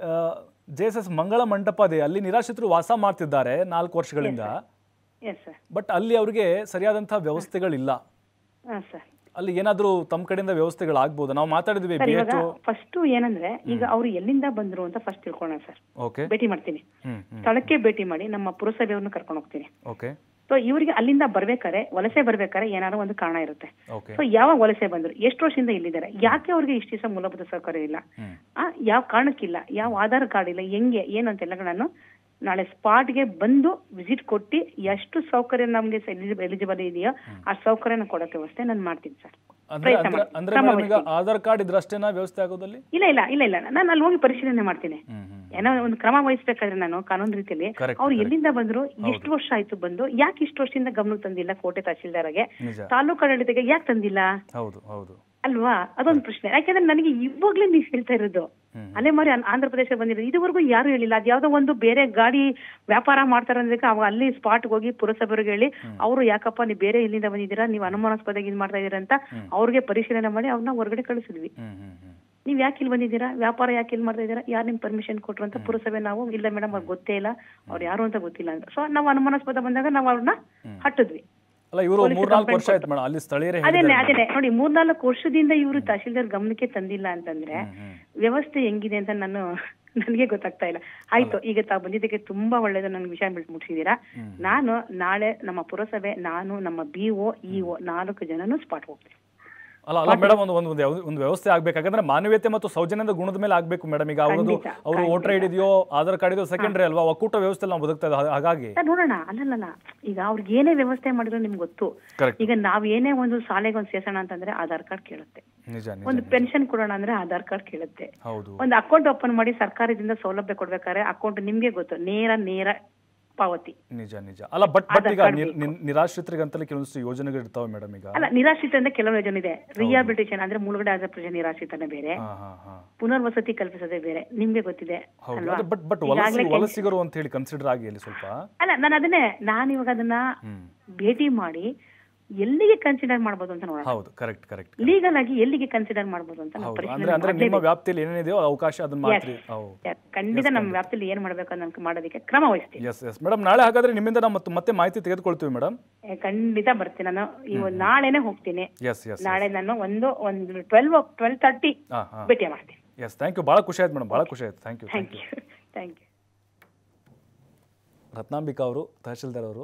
ಜೆ ಎಸ್ ಎಸ್ ಮಂಗಳ ಮಂಟಪ ಇದೆ ಅಲ್ಲಿ ನಿರಾಶ್ರಿತರು ವಾಸ ಮಾಡ್ತಿದ್ದಾರೆ ನಾಲ್ಕು ವರ್ಷಗಳಿಂದ ಎಸ್ ಸರ್ ಬಟ್ ಅಲ್ಲಿ ಅವ್ರಿಗೆ ಸರಿಯಾದಂಥ ವ್ಯವಸ್ಥೆಗಳಿಲ್ಲ ಹಾಂ ಸರ್ ಅಲ್ಲಿ ಏನಾದರೂ ತಮ್ಮ ಕಡೆಯಿಂದ ವ್ಯವಸ್ಥೆಗಳಾಗ್ಬೋದು ನಾವು ಮಾತಾಡಿದ್ವಿ ಸರ್ ಬಿ ಇವಾಗ ಎಚ್ ಫಸ್ಟ್ ಏನಂದ್ರೆ ಈಗ ಅವ್ರು ಎಲ್ಲಿಂದ ಬಂದ್ರು ಅಂತ ಫಸ್ಟ್ ತಿಳ್ಕೊಳ್ಳೋಣ ಸರ್ ಓಕೆ ಭೇಟಿ ಮಾಡ್ತೀನಿ ಹ್ಮ್ ಹ್ಮ್ ಸ್ಥಳಕ್ಕೆ ಭೇಟಿ ಮಾಡಿ ನಮ್ಮ ಪುರಸಭೆಯವ್ರನ್ನ ಕರ್ಕೊಂಡು ಹೋಗ್ತೀನಿ ಓಕೆ ಸೊ ಇವರಿಗೆ ಅಲ್ಲಿಂದ ಬರ್ಬೇಕಾರೆ ವಲಸೆ ಬರ್ಬೇಕಾರೆ ಏನಾದ್ರು ಒಂದು ಕಾರಣ ಇರುತ್ತೆ ಓಕೆ ಸೊ ಯಾವ ವಲಸೆ ಬಂದ್ರು ಎಷ್ಟು ವರ್ಷದಿಂದ ಇಲ್ಲಿದ್ದಾರೆ ಯಾಕೆ ಅವ್ರಿಗೆ ಇಷ್ಟು ದಿವಸ ಮೂಲಭೂತ ಸೌಕರ್ಯ ಇಲ್ಲ ಹ್ಮ್. ಆ ಯಾವ ಕಾರಣಕ್ಕಿಲ್ಲ ಯಾವ ಆಧಾರ್ ಕಾರ್ಡ್ ಇಲ್ಲ ಹೆಂಗೆ ಏನು ಅಂತೆಲ್ಲ ನಾನು ನಾಳೆ ಸ್ಪಾಟ್ಗೆ ಬಂದು ವಿಸಿಟ್ ಕೊಟ್ಟು ಎಷ್ಟು ಸೌಕರ್ಯ ನಮ್ಗೆ ಎಲಿಜಿಬಲ್ ಇದೆಯೋ ಆ ಸೌಕರ್ಯನ ಕೊಡೋಕೆ ವ್ಯವಸ್ಥೆ ನಾನು ಮಾಡ್ತೀನಿ ಸರ್ ಅಂದ್ರೆ ಪ್ರಯತ್ನ ಅಂದ್ರೆ ಮಾಡ್ತೀನಿ. ಅಂದ್ರೆ ಕ್ರಮ ಮೇಡಮ್ ಈಗ ವಹಿಸ್ತೀನಿ. ಆಧಾರ್ ಕಾರ್ಡ್ ಇದ್ರಷ್ಟೇನಾ ವ್ಯವಸ್ಥೆ ಆಗೋದಲ್ಲಿ ಇಲ್ಲ ಇಲ್ಲ ಇಲ್ಲ ಇಲ್ಲ ನಾನು ಅಲ್ಲಿ ಹೋಗಿ ಪರಿಶೀಲನೆ ಮಾಡ್ತೀನಿ ಹ್ಮ್ ಹ್ಮ್ ಏನೋ ಒಂದು ಕ್ರಮ ವಹಿಸ್ಬೇಕಾದ್ರೆ ನಾನು ಕಾನೂನು ರೀತಿಯಲ್ಲಿ Correct, ಅವ್ರು correct. ಎಲ್ಲಿಂದ ಬಂದ್ರು ಎಷ್ಟು ವರ್ಷ ಆಯ್ತು ಬಂದು ಯಾಕೆ ಇಷ್ಟು ವರ್ಷದಿಂದ ಗಮನಕ್ಕೆ ತಂದಿಲ್ಲ ಕೋಟೆ ತಹಶೀಲ್ದಾರ್ಗೆ ನಿಜ ತಾಲೂಕು ಆಡಳಿತಕ್ಕೆ ಯಾಕೆ ತಂದಿಲ್ಲ ಹೌದು ಹೌದು ಅಲ್ವಾ ಅದೊಂದು ಪ್ರಶ್ನೆ ಯಾಕಂದ್ರೆ ನನಗೆ ಇವಾಗ್ಲೇ ನೀವು ಹೇಳ್ತಾ ಇರೋದು ಹ್ಮ್. ಅಲೆ ಮಾರಿ ಆಂಧ್ರ ಪ್ರದೇಶ ಬಂದಿರೋದು ಇದುವರೆಗೂ ಯಾರು ಹೇಳಿಲ್ಲ ಅದು ಯಾವ್ದೋ ಒಂದು ಬೇರೆ ಗಾಡಿ ವ್ಯಾಪಾರ ಮಾಡ್ತಾರೆ ಅಂದ್ರೆ ಅವ ಅಲ್ಲಿ ಸ್ಪಾಟ್ ಹೋಗಿ ಪುರಸಭೆಗೆ ಹೇಳಿ ಅವರು ಯಾಕಪ್ಪ ನೀವು ಬೇರೆ ಇಲ್ಲಿಂದ ಬಂದಿದ್ದೀರಾ ನೀವು ಅನುಮಾನಾಸ್ಪದ ಇದು ಮಾಡ್ತಾ ಇದೀರಾ ಅಂತ ಅವ್ರಿಗೆ ಪರಿಶೀಲನೆ ಮಾಡಿ ಅವ್ರನ್ನ ಹೊರಗಡೆ ಕಳಿಸಿದ್ವಿ ಹ್ಮ್ ಹ್ಮ್ ಹ್ಮ್ ನೀವ್ ಯಾಕೆ ಇಲ್ಲಿ ಬಂದಿದ್ದೀರಾ ವ್ಯಾಪಾರ ಯಾಕೆ ಇಲ್ಲಿ ಮಾಡ್ತಾ ಇದ್ದೀರಾ ಯಾರು ನಿಮ್ ಪರ್ಮಿಷನ್ ಕೊಟ್ರು ಅಂತ ಪುರಸಭೆ ನಾವು ಇಲ್ಲ ಮೇಡಮ್ ಅವ್ರಿಗೆ ಗೊತ್ತೇ ಇಲ್ಲ ಅವ್ರು ಯಾರು ಅಂತ ಗೊತ್ತಿಲ್ಲ ಅಂತ ಸೊ ನಾವು ಅನುಮಾನಾಸ್ಪದ ಬಂದಾಗ ನಾವು ಅವ್ರನ್ನ ಹಟ್ಟಿದ್ವಿ ಅಲ್ಲ ಇವರು ಪೊಲೀಸ್ ಮೂರ್ನಾಲ್ಕು ಕಂಪ್ಲೇಂಟ್ ವರ್ಷ ಆಯ್ತು ಮೇಡಮ್ ಅಲ್ಲಿ ಸ್ಥಳೀಯರೇ ಅದೇನೆ ಹೇಳಿದ್ದಾರೆ ಅದೇನೆ ನೋಡಿ ಮೂರ್ನಾಲ್ಕು ವರ್ಷದಿಂದ ಇವರು ತಹಶೀಲ್ದಾರ್ ಗಮನಕ್ಕೆ ತಂದಿಲ್ಲ ಅಂತಂದ್ರೆ ಹ್ಮ್. ವ್ಯವಸ್ಥೆ ಹೆಂಗಿದೆ ಅಂತ ನಾನು ನನಗೆ ಗೊತ್ತಾಗ್ತಾ ಇಲ್ಲ ಆಯ್ತು ಈಗ ತಾವು ಬಂದಿದ್ದಕ್ಕೆ ತುಂಬಾ ಒಳ್ಳೇದು ನನ್ಗೆ ವಿಷಯ ಬಿಟ್ಟು ಮುಗಿಸಿದೀರಾ ನಾನು ನಾಳೆ ನಮ್ಮ ಪುರಸಭೆ ನಾನು ನಮ್ಮ ಬಿ ಒ ಇ ಒ ನಾಲ್ಕು ಜನನು ಸ್ಪಾಟ್ ಹೋಗ್ತೀನಿ ಅಲ್ಲ ಅಲ್ಲ ಮೇಡಮ್ ಒಂದು ಒಂದು ಒಂದು ಒಂದು ವ್ಯವಸ್ಥೆ ಆಗ್ಬೇಕು ಯಾಕಂದ್ರೆ ಮಾನವೀಯತೆ ಮತ್ತು ಸೌಜನ್ಯದ ಗುಣದ ಮೇಲೆ ಆಗ್ಬೇಕು ಮೇಡಮ್ ಈಗ ಅವ್ರದ್ದು ಖಂಡಿತ, ಅವರು ವೋಟರ್ ಐಡಿ ಇದೆಯೋ ಆಧಾರ್ ಕಾರ್ಡ್ ಇದೆಯೋ ಸೆಕೆಂಡ್ರಿ ಅಲ್ವಾ ಒಕ್ಕೂಟ ವ್ಯವಸ್ಥೆ ನಾವು ಬದುಕ್ತಾ ಇದ್ದೀವಿ ಹಾಗಾಗಿ ಸರ್, ನೋಡೋಣ ಅಲ್ಲಲ್ಲ ಈಗ ಅವ್ರಿಗೆ ಏನೇ ವ್ಯವಸ್ಥೆ ಮಾಡಿದ್ರು ನಿಮ್ಗೆ ಗೊತ್ತು ಕರೆಕ್ಟ್ ಈಗ ನಾವ್ ಏನೇ ಒಂದು ಶಾಲೆಗೆ ಒಂದು ಸೇರ್ಸೋಣ ಅಂತಂದ್ರೆ ಆಧಾರ್ ಕಾರ್ಡ್ ಕೇಳುತ್ತೆ ನಿಜ ನಿಜ ಒಂದು ಪೆನ್ಷನ್ ಕೊಡೋಣ ಅಂದ್ರೆ ಆಧಾರ್ ಕಾರ್ಡ್ ಕೇಳುತ್ತೆ ಹೌದು ಒಂದು ಅಕೌಂಟ್ ಓಪನ್ ಮಾಡಿ ಸರ್ಕಾರದಿಂದ ಸೌಲಭ್ಯ ಕೊಡ್ಬೇಕಾದ್ರೆ ಅಕೌಂಟ್ ನಿಮ್ಗೆ ಗೊತ್ತು ನೇರ ನೇರ ಪಾವತಿ ನಿಜ ನಿಜ ಅಲ್ಲ ಬಟ್ ಬಟ್ ಆಧಾರ್ ಈಗ ಕಾರ್ಡ್ ನಿರ್- ನಿರ್- ನಿರಾಶ್ರಿತರಿಗಂತಲೇ ಕೆಲವೊಂದಿಷ್ಟು ಯೋಜನೆಗಳು ಇರ್ತಾವೆ ಮೇಡಮ್ ಈಗ ಅಲ್ಲ ನಿರಾಶ್ರಿತ ಅಂದ್ರೆ ಕೆಲವು ಯೋಜನೆ ಇದೆ ರಿಹಾಬಿಲಿಟೇಷನ್ ಅಂದ್ರೆ ಮುಳುಗಡೆ ಆದ ಪ್ರಜೆ ನಿರಾಶ್ರಿತನೇ ಬೇರೆ ಹಾ ಹಾ ಹಾ ಪುನರ್ವಸತಿ ಕಲ್ಪಿಸೋದೇ ಬೇರೆ ನಿಮ್ಗೆ ಗೊತ್ತಿದೆ ಹೌದು ಅಲ್ವಾ ಬಟ್ ಬಟ್ ಈಗಾಗ್ಲೇ ವಲಸಿ ಕೆಲ್ಸ- ವಲಸಿಗರು ಅಂತ ಹೇಳಿ ಕನ್ಸಿಡರ್ ಆಗಿ ಅಲ್ಲಿ ಸ್ವಲ್ಪ ಅಲ್ಲ ನಾನು ಅದನ್ನೇ ನಾನು ಇವಾಗ ಅದನ್ನ ಹ್ಮ್ ಭೇಟಿ ಮಾಡಿ ಎಲ್ಲಿಗೆ ಕನ್ಸಿಡರ್ ಮಾಡ್ಬೋದು ಅಂತ ನೋಡೋಣ ಹೌದು ಕರೆಕ್ಟ್ ಕರೆಕ್ಟ್ ಲೀಗಲ್ ಆಗಿ ಎಲ್ಲಿಗೆ ಕನ್ಸಿಡರ್ ಮಾಡ್ಬೋದು ಅಂತ ನಾವು ಹೌದು ಪರಿಶೀಲನೆ ಅಂದ್ರೆ ಅಂದ್ರೆ ನಿಮ್ಮ ಮಾಡ್ಲೇಬೇಕು. ವ್ಯಾಪ್ತಿಯಲ್ಲಿ ಏನೇನಿದೆಯೋ ಅವಕಾಶ ಅದನ್ನ ಮಾಡ್ತೀರಿ ಹೌದು Yes, ಖಂಡಿತ ನಮ್ಮ ವ್ಯಾಪ್ತಿಯಲ್ಲಿ ಏನ್ ಮಾಡ್ಬೇಕು ಅನ್ನೋ ಮಾಡೋದಕ್ಕೆ ಕ್ರಮ ವಹಿಸ್ತೀನಿ ಎಸ್ ಎಸ್ ಮೇಡಮ್ ನಾಳೆ ಹಾಗಾದ್ರೆ ನಿಮ್ಮಿಂದ ನಾವು ಮತ್ತೆ- ಮತ್ತೆ ಮಾಹಿತಿ ತೆಗೆದುಕೊಳ್ತೀವಿ ಮೇಡಮ್ ಏ, ಖಂಡಿತ ಬರ್ತೀನಿ ನಾನು ಇವ ನಾಳೆನೆ ಹೋಗ್ತೀನಿ ಎಸ್ ಎಸ್ ನಾಳೆ ನಾನು ಒಂದು ಒಂದು ಟ್ವೆಲ್ವ್ ಟ್ವೆಲ್ ತರ್ಟಿ ಹಾಂ ಹಾಂ ಭೇಟಿ ಮಾಡ್ತೀನಿ ಎಸ್ ಥ್ಯಾಂಕ್ ಯು ಭಾಳ ಖುಷಿ ಆಯ್ತು ಮೇಡಮ್ ಭಾಳ ಖುಷಿ ಆಯ್ತು thank you thank thank you you thank you Ratnambika ಅವರು ತಹಶೀಲ್ದಾರ್ ಅವರು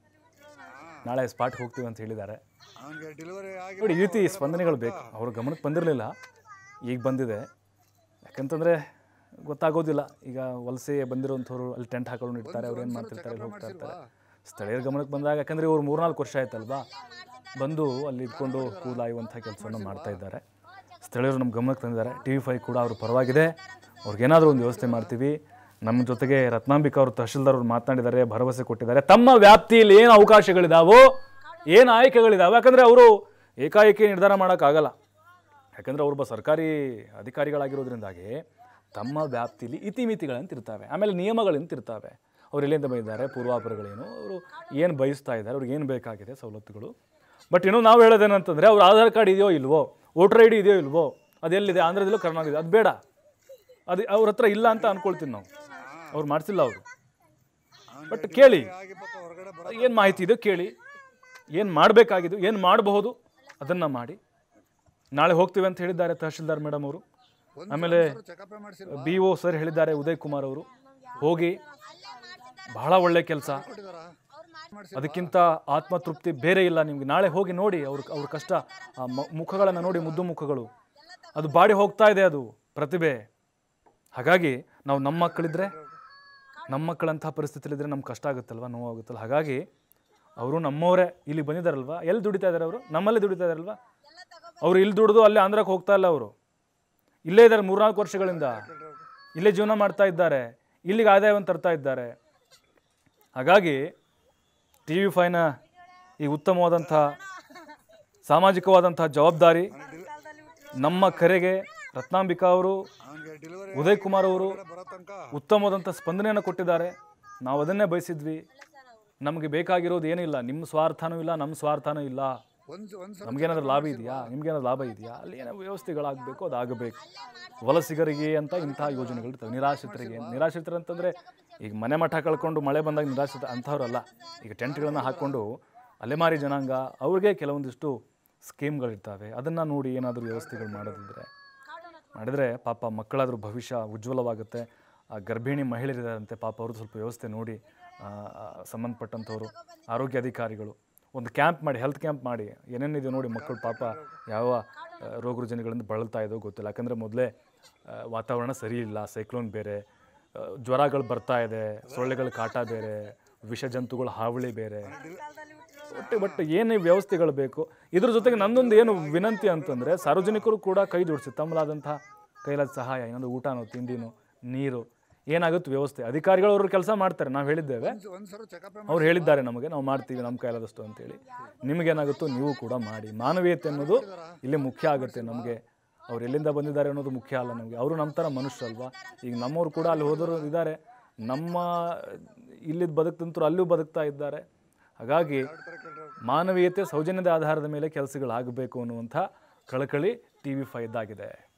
ನಾಳೆ ಸ್ಪಾಟ್ಗೆ ಹೋಗ್ತೀವಿ ಅಂತ ಹೇಳಿದ್ದಾರೆ ಅವನಿಗೆ ಡೆಲಿವರಿ ಆಗಿ ನೋಡಿ ಈ ರೀತಿ ಸ್ಪಂದನೆಗಳು ಬೇಕು ಅವ್ರ ಗಮನಕ್ಕೆ ಬಂದಿರಲಿಲ್ಲ ಈಗ ಬಂದಿದೆ ಯಾಕಂತಂದರೆ ಗೊತ್ತಾಗೋದಿಲ್ಲ ಈಗ ವಲಸೆ ಬಂದಿರೋಂಥವ್ರು ಅಲ್ಲಿ ಟೆಂಟ್ ಹಾಕೊಂಡು ಇರ್ತಾರೆ ಅವ್ರು ಏನು ಮಾಡ್ತಿರ್ತಾರೆ ಅಲ್ಲಿ ಹೋಗ್ತಾ ಇರ್ತಾರೆ ಸ್ಥಳೀಯರ ಗಮನಕ್ಕೆ ಬಂದಾಗ ಯಾಕಂದರೆ ಇವ್ರು ಮೂರ್ನಾಲ್ಕು ವರ್ಷ ಆಯ್ತಲ್ವಾ ಬಂದು ಅಲ್ಲಿ ಇದ್ಕೊಂಡು ಕೂಲಾಯುವಂಥ ಕೆಲಸವನ್ನು ಮಾಡ್ತಾ ಇದ್ದಾರೆ ಸ್ಥಳೀಯರು ನಮ್ಮ ಗಮನಕ್ಕೆ ತಂದಿದ್ದಾರೆ ಟಿ ವಿ ಫೈ ಕೂಡ ಅವ್ರ ಪರವಾಗಿದೆ ಅವ್ರಿಗೇನಾದರೂ ಒಂದು ವ್ಯವಸ್ಥೆ ಮಾಡ್ತೀವಿ ನಮ್ಮ ಜೊತೆಗೆ ರತ್ನಾಂಬಿಕಾ ಅವರು ತಹಶೀಲ್ದಾರ್ ಅವರು ಮಾತನಾಡಿದ್ದಾರೆ ಭರವಸೆ ಕೊಟ್ಟಿದ್ದಾರೆ ತಮ್ಮ ವ್ಯಾಪ್ತಿಯಲ್ಲಿ ಏನು ಅವಕಾಶಗಳಿದಾವೋ ಏನು ಆಯ್ಕೆಗಳಿದಾವೆ ಯಾಕಂದರೆ ಅವರು ಏಕಾಏಕಿ ನಿರ್ಧಾರ ಮಾಡೋಕ್ಕಾಗಲ್ಲ ಯಾಕಂದರೆ ಅವರೊಬ್ಬ ಸರ್ಕಾರಿ ಅಧಿಕಾರಿಗಳಾಗಿರೋದ್ರಿಂದಾಗಿ ತಮ್ಮ ವ್ಯಾಪ್ತಿಲಿ ಇತಿಮಿತಿಗಳಂತ ಇರ್ತವೆ ಆಮೇಲೆ ನಿಯಮಗಳಂತ ಇರ್ತವೆ ಅವ್ರು ಎಲ್ಲಿಂದ ಬಂದಿದ್ದಾರೆ ಪೂರ್ವಾಪರಗಳೇನು ಅವರು ಏನು ಬಯಸ್ತಾ ಇದ್ದಾರೆ ಅವ್ರಿಗೆ ಏನು ಬೇಕಾಗಿದೆ ಸವಲತ್ತುಗಳು ಬಟ್ ಇನ್ನು ನಾವು ಹೇಳೋದೇನಂತಂದರೆ ಅವ್ರ ಆಧಾರ್ ಕಾರ್ಡ್ ಇದೆಯೋ ಇಲ್ವೋ ವೋಟರ್ ಐ ಡಿ ಇದೆಯೋ ಇಲ್ವೋ ಅದೆಲ್ಲಿದೆ ಆಂಧ್ರದಲ್ಲೋ ಕರ್ನಾಟಕದ ಅದು ಬೇಡ ಅದು ಅವ್ರ ಹತ್ರ ಇಲ್ಲ ಅಂತ ಅನ್ಕೊಳ್ತೀವಿ ನಾವು ಅವ್ರು ಮಾಡಿಸಿಲ್ಲ ಅವರು ಬಟ್ ಕೇಳಿ ಏನು ಮಾಹಿತಿ ಇದೆಯೋ ಕೇಳಿ ಏನು ಮಾಡಬೇಕಾಗಿದ್ದು ಏನು ಮಾಡಬಹುದು ಅದನ್ನು ಮಾಡಿ ನಾಳೆ ಹೋಗ್ತೀವಿ ಅಂತ ಹೇಳಿದ್ದಾರೆ ತಹಶೀಲ್ದಾರ್ ಮೇಡಮ್ ಅವರು ಆಮೇಲೆ ಬಿ ಒ ಸರ್ ಹೇಳಿದ್ದಾರೆ ಉದಯ್ ಕುಮಾರ್ ಅವರು ಹೋಗಿ ಬಹಳ ಒಳ್ಳೆ ಕೆಲಸ ಅದಕ್ಕಿಂತ ಆತ್ಮತೃಪ್ತಿ ಬೇರೆ ಇಲ್ಲ ನಿಮಗೆ ನಾಳೆ ಹೋಗಿ ನೋಡಿ ಅವ್ರ ಅವ್ರ ಕಷ್ಟ ಆ ಮ- ಮುಖಗಳನ್ನು ನೋಡಿ ಮುದ್ದು ಮುಖಗಳು ಅದು ಬಾಡಿ ಹೋಗ್ತಾ ಇದೆ ಅದು ಪ್ರತಿಭೆ ಹಾಗಾಗಿ ನಾವು ನಮ್ಮ ಮಕ್ಕಳಿದ್ರೆ ನಮ್ಮ ಮಕ್ಕಳಂತಹ ಪರಿಸ್ಥಿತಿಲಿದ್ರೆ ನಮ್ಗೆ ಕಷ್ಟ ಆಗುತ್ತಲ್ವ ನೋವಾಗುತ್ತಲ್ಲ ಹಾಗಾಗಿ ಅವರು ನಮ್ಮವರೇ ಇಲ್ಲಿ ಬಂದಿದ್ದಾರಲ್ವಾ ಎಲ್ಲಿ ದುಡಿತಾ ಇದ್ದಾರೆ ಅವರು ನಮ್ಮಲ್ಲಿ ದುಡಿತಾ ಇದ್ದಾರಲ್ವಾ ಅವರು ಇಲ್ಲಿ ದುಡಿದು ಅಲ್ಲಿ ಆಂಧ್ರಕ್ಕೆ ಹೋಗ್ತಾ ಇಲ್ಲ ಅವರು ಇಲ್ಲೇ ಇದ್ದಾರೆ ಮೂರ್ನಾಲ್ಕು ವರ್ಷಗಳಿಂದ ಇಲ್ಲೇ ಜೀವನ ಮಾಡ್ತಾ ಇದ್ದಾರೆ ಇಲ್ಲಿಗೆ ಆದಾಯವನ್ನು ತರ್ತಾ ಇದ್ದಾರೆ ಹಾಗಾಗಿ ಟಿ ವಿ ಫೈನ ಈ ಉತ್ತಮವಾದಂಥ ಸಾಮಾಜಿಕವಾದಂಥ ಜವಾಬ್ದಾರಿ ನಮ್ಮ ಕರೆಗೆ ರತ್ನಾಂಬಿಕಾ ಅವರು ಉದಯ್ ಕುಮಾರ್ ಅವರು ಉತ್ತಮವಾದಂಥ ಸ್ಪಂದನೆಯನ್ನು ಕೊಟ್ಟಿದ್ದಾರೆ ನಾವು ಅದನ್ನೇ ಬಯಸಿದ್ವಿ ನಮಗೆ ಬೇಕಾಗಿರೋದು ಏನಿಲ್ಲ ನಿಮ್ಮ ಸ್ವಾರ್ಥನೂ ಇಲ್ಲ ನಮ್ಮ ಸ್ವಾರ್ಥನೂ ಇಲ್ಲ ನಮಗೇನಾದ್ರೂ ಲಾಭ ಇದೆಯಾ ನಿಮ್ಗೇನಾದ್ರು ಲಾಭ ಇದೆಯಾ ಅಲ್ಲಿ ಏನೋ ವ್ಯವಸ್ಥೆಗಳಾಗಬೇಕು ಅದು ಆಗಬೇಕು ವಲಸಿಗರಿಗೆ ಅಂತ ಇಂತಹ ಯೋಜನೆಗಳು ಇರ್ತವೆ ನಿರಾಶ್ರಿತರಿಗೆ ನಿರಾಶ್ರಿತರು ಅಂತಂದರೆ ಈಗ ಮನೆ ಮಠ ಕಳ್ಕೊಂಡು ಮಳೆ ಬಂದಾಗ ನಿರಾಶ್ರಿತ ಅಂಥವ್ರಲ್ಲ ಈಗ ಟೆಂಟ್ಗಳನ್ನು ಹಾಕ್ಕೊಂಡು ಅಲೆಮಾರಿ ಜನಾಂಗ ಅವ್ರಿಗೆ ಕೆಲವೊಂದಿಷ್ಟು ಸ್ಕೀಮ್ಗಳಿರ್ತವೆ ಅದನ್ನು ನೋಡಿ ಏನಾದರೂ ವ್ಯವಸ್ಥೆಗಳು ಮಾಡೋದಿದ್ರೆ ಮಾಡಿದರೆ ಪಾಪ ಮಕ್ಕಳಾದ್ರೂ ಭವಿಷ್ಯ ಉಜ್ವಲವಾಗುತ್ತೆ ಆ ಗರ್ಭಿಣಿ ಮಹಿಳೆಯರಿದ್ದಾರಂತೆ ಪಾಪ ಅವ್ರದ್ದು ಸ್ವಲ್ಪ ವ್ಯವಸ್ಥೆ ನೋಡಿ ಆ, ಆ, ಸಂಬಂಧಪಟ್ಟಂಥವ್ರು ಆರೋಗ್ಯ ಅಧಿಕಾರಿಗಳು ಒಂದು ಕ್ಯಾಂಪ್ ಮಾಡಿ ಹೆಲ್ತ್ ಕ್ಯಾಂಪ್ ಮಾಡಿ ಏನೇನಿದೆ ನೋಡಿ ಮಕ್ಕಳು ಪಾಪ ಯಾವ ಆ, ರೋಗ ರುಜಿನಗಳಿಂದ ಬಳಲ್ತಾ ಇದೋ ಗೊತ್ತಿಲ್ಲ ಯಾಕಂದರೆ ಮೊದಲೇ ವಾತಾವರಣ ಸರಿ ಇಲ್ಲ ಸೈಕ್ಲೋನ್ ಬೇರೆ ಆ, ಜ್ವರಗಳು ಬರ್ತಾ ಇದೆ ಸೊಳ್ಳೆಗಳ ಕಾಟ ಬೇರೆ ವಿಷ ಜಂತುಗಳ ಹಾವಳಿ ಬೇರೆ ಒಟ್ಟು ಬಟ್ ಏನು ವ್ಯವಸ್ಥೆಗಳು ಬೇಕು ಇದ್ರ ಜೊತೆಗೆ ನನ್ನೊಂದು ಏನು ವಿನಂತಿ ಅಂತಂದರೆ ಸಾರ್ವಜನಿಕರು ಕೂಡ ಕೈ ಜೋಡಿಸಿ ತಮ್ಮಲಾದಂಥ ಕೈಲಾದ ಸಹಾಯ ಏನೊಂದು ಊಟನೋ ತಿಂಡಿನೋ ನೀರು ಏನಾಗುತ್ತೆ ವ್ಯವಸ್ಥೆ ಅಧಿಕಾರಿಗಳು ಅವರು ಕೆಲಸ ಮಾಡ್ತಾರೆ ನಾವು ಹೇಳಿದ್ದೇವೆ ಅವ್ರು ಹೇಳಿದ್ದಾರೆ ನಮಗೆ ನಾವು ಮಾಡ್ತೀವಿ ನಮ್ಮ ಕೈಲಾದಷ್ಟು ಅಂತೇಳಿ ನಿಮಗೇನಾಗುತ್ತೋ ನೀವು ಕೂಡ ಮಾಡಿ ಮಾನವೀಯತೆ ಅನ್ನೋದು ಇಲ್ಲಿ ಮುಖ್ಯ ಆಗುತ್ತೆ ನಮಗೆ ಅವ್ರು ಎಲ್ಲಿಂದ ಬಂದಿದ್ದಾರೆ ಅನ್ನೋದು ಮುಖ್ಯ ಅಲ್ಲ ನಮಗೆ ಅವರು ನಮ್ಮ ಥರ ಮನುಷ್ಯರಲ್ವಾ ಈಗ ನಮ್ಮವ್ರು ಕೂಡ ಅಲ್ಲಿ ಹೋದವರು ಇದ್ದಾರೆ ನಮ್ಮ ಇಲ್ಲಿದ್ದು ಬದುಕ್ತಂತರು ಅಲ್ಲೂ ಬದುಕ್ತಾ ಇದ್ದಾರೆ ಹಾಗಾಗಿ ಮಾನವೀಯತೆ ಸೌಜನ್ಯದ ಆಧಾರದ ಮೇಲೆ ಕೆಲಸಗಳಾಗಬೇಕು ಅನ್ನುವಂಥ ಕಳಕಳಿ ಟಿ ವಿ ಫೈದ್ದಾಗಿದೆ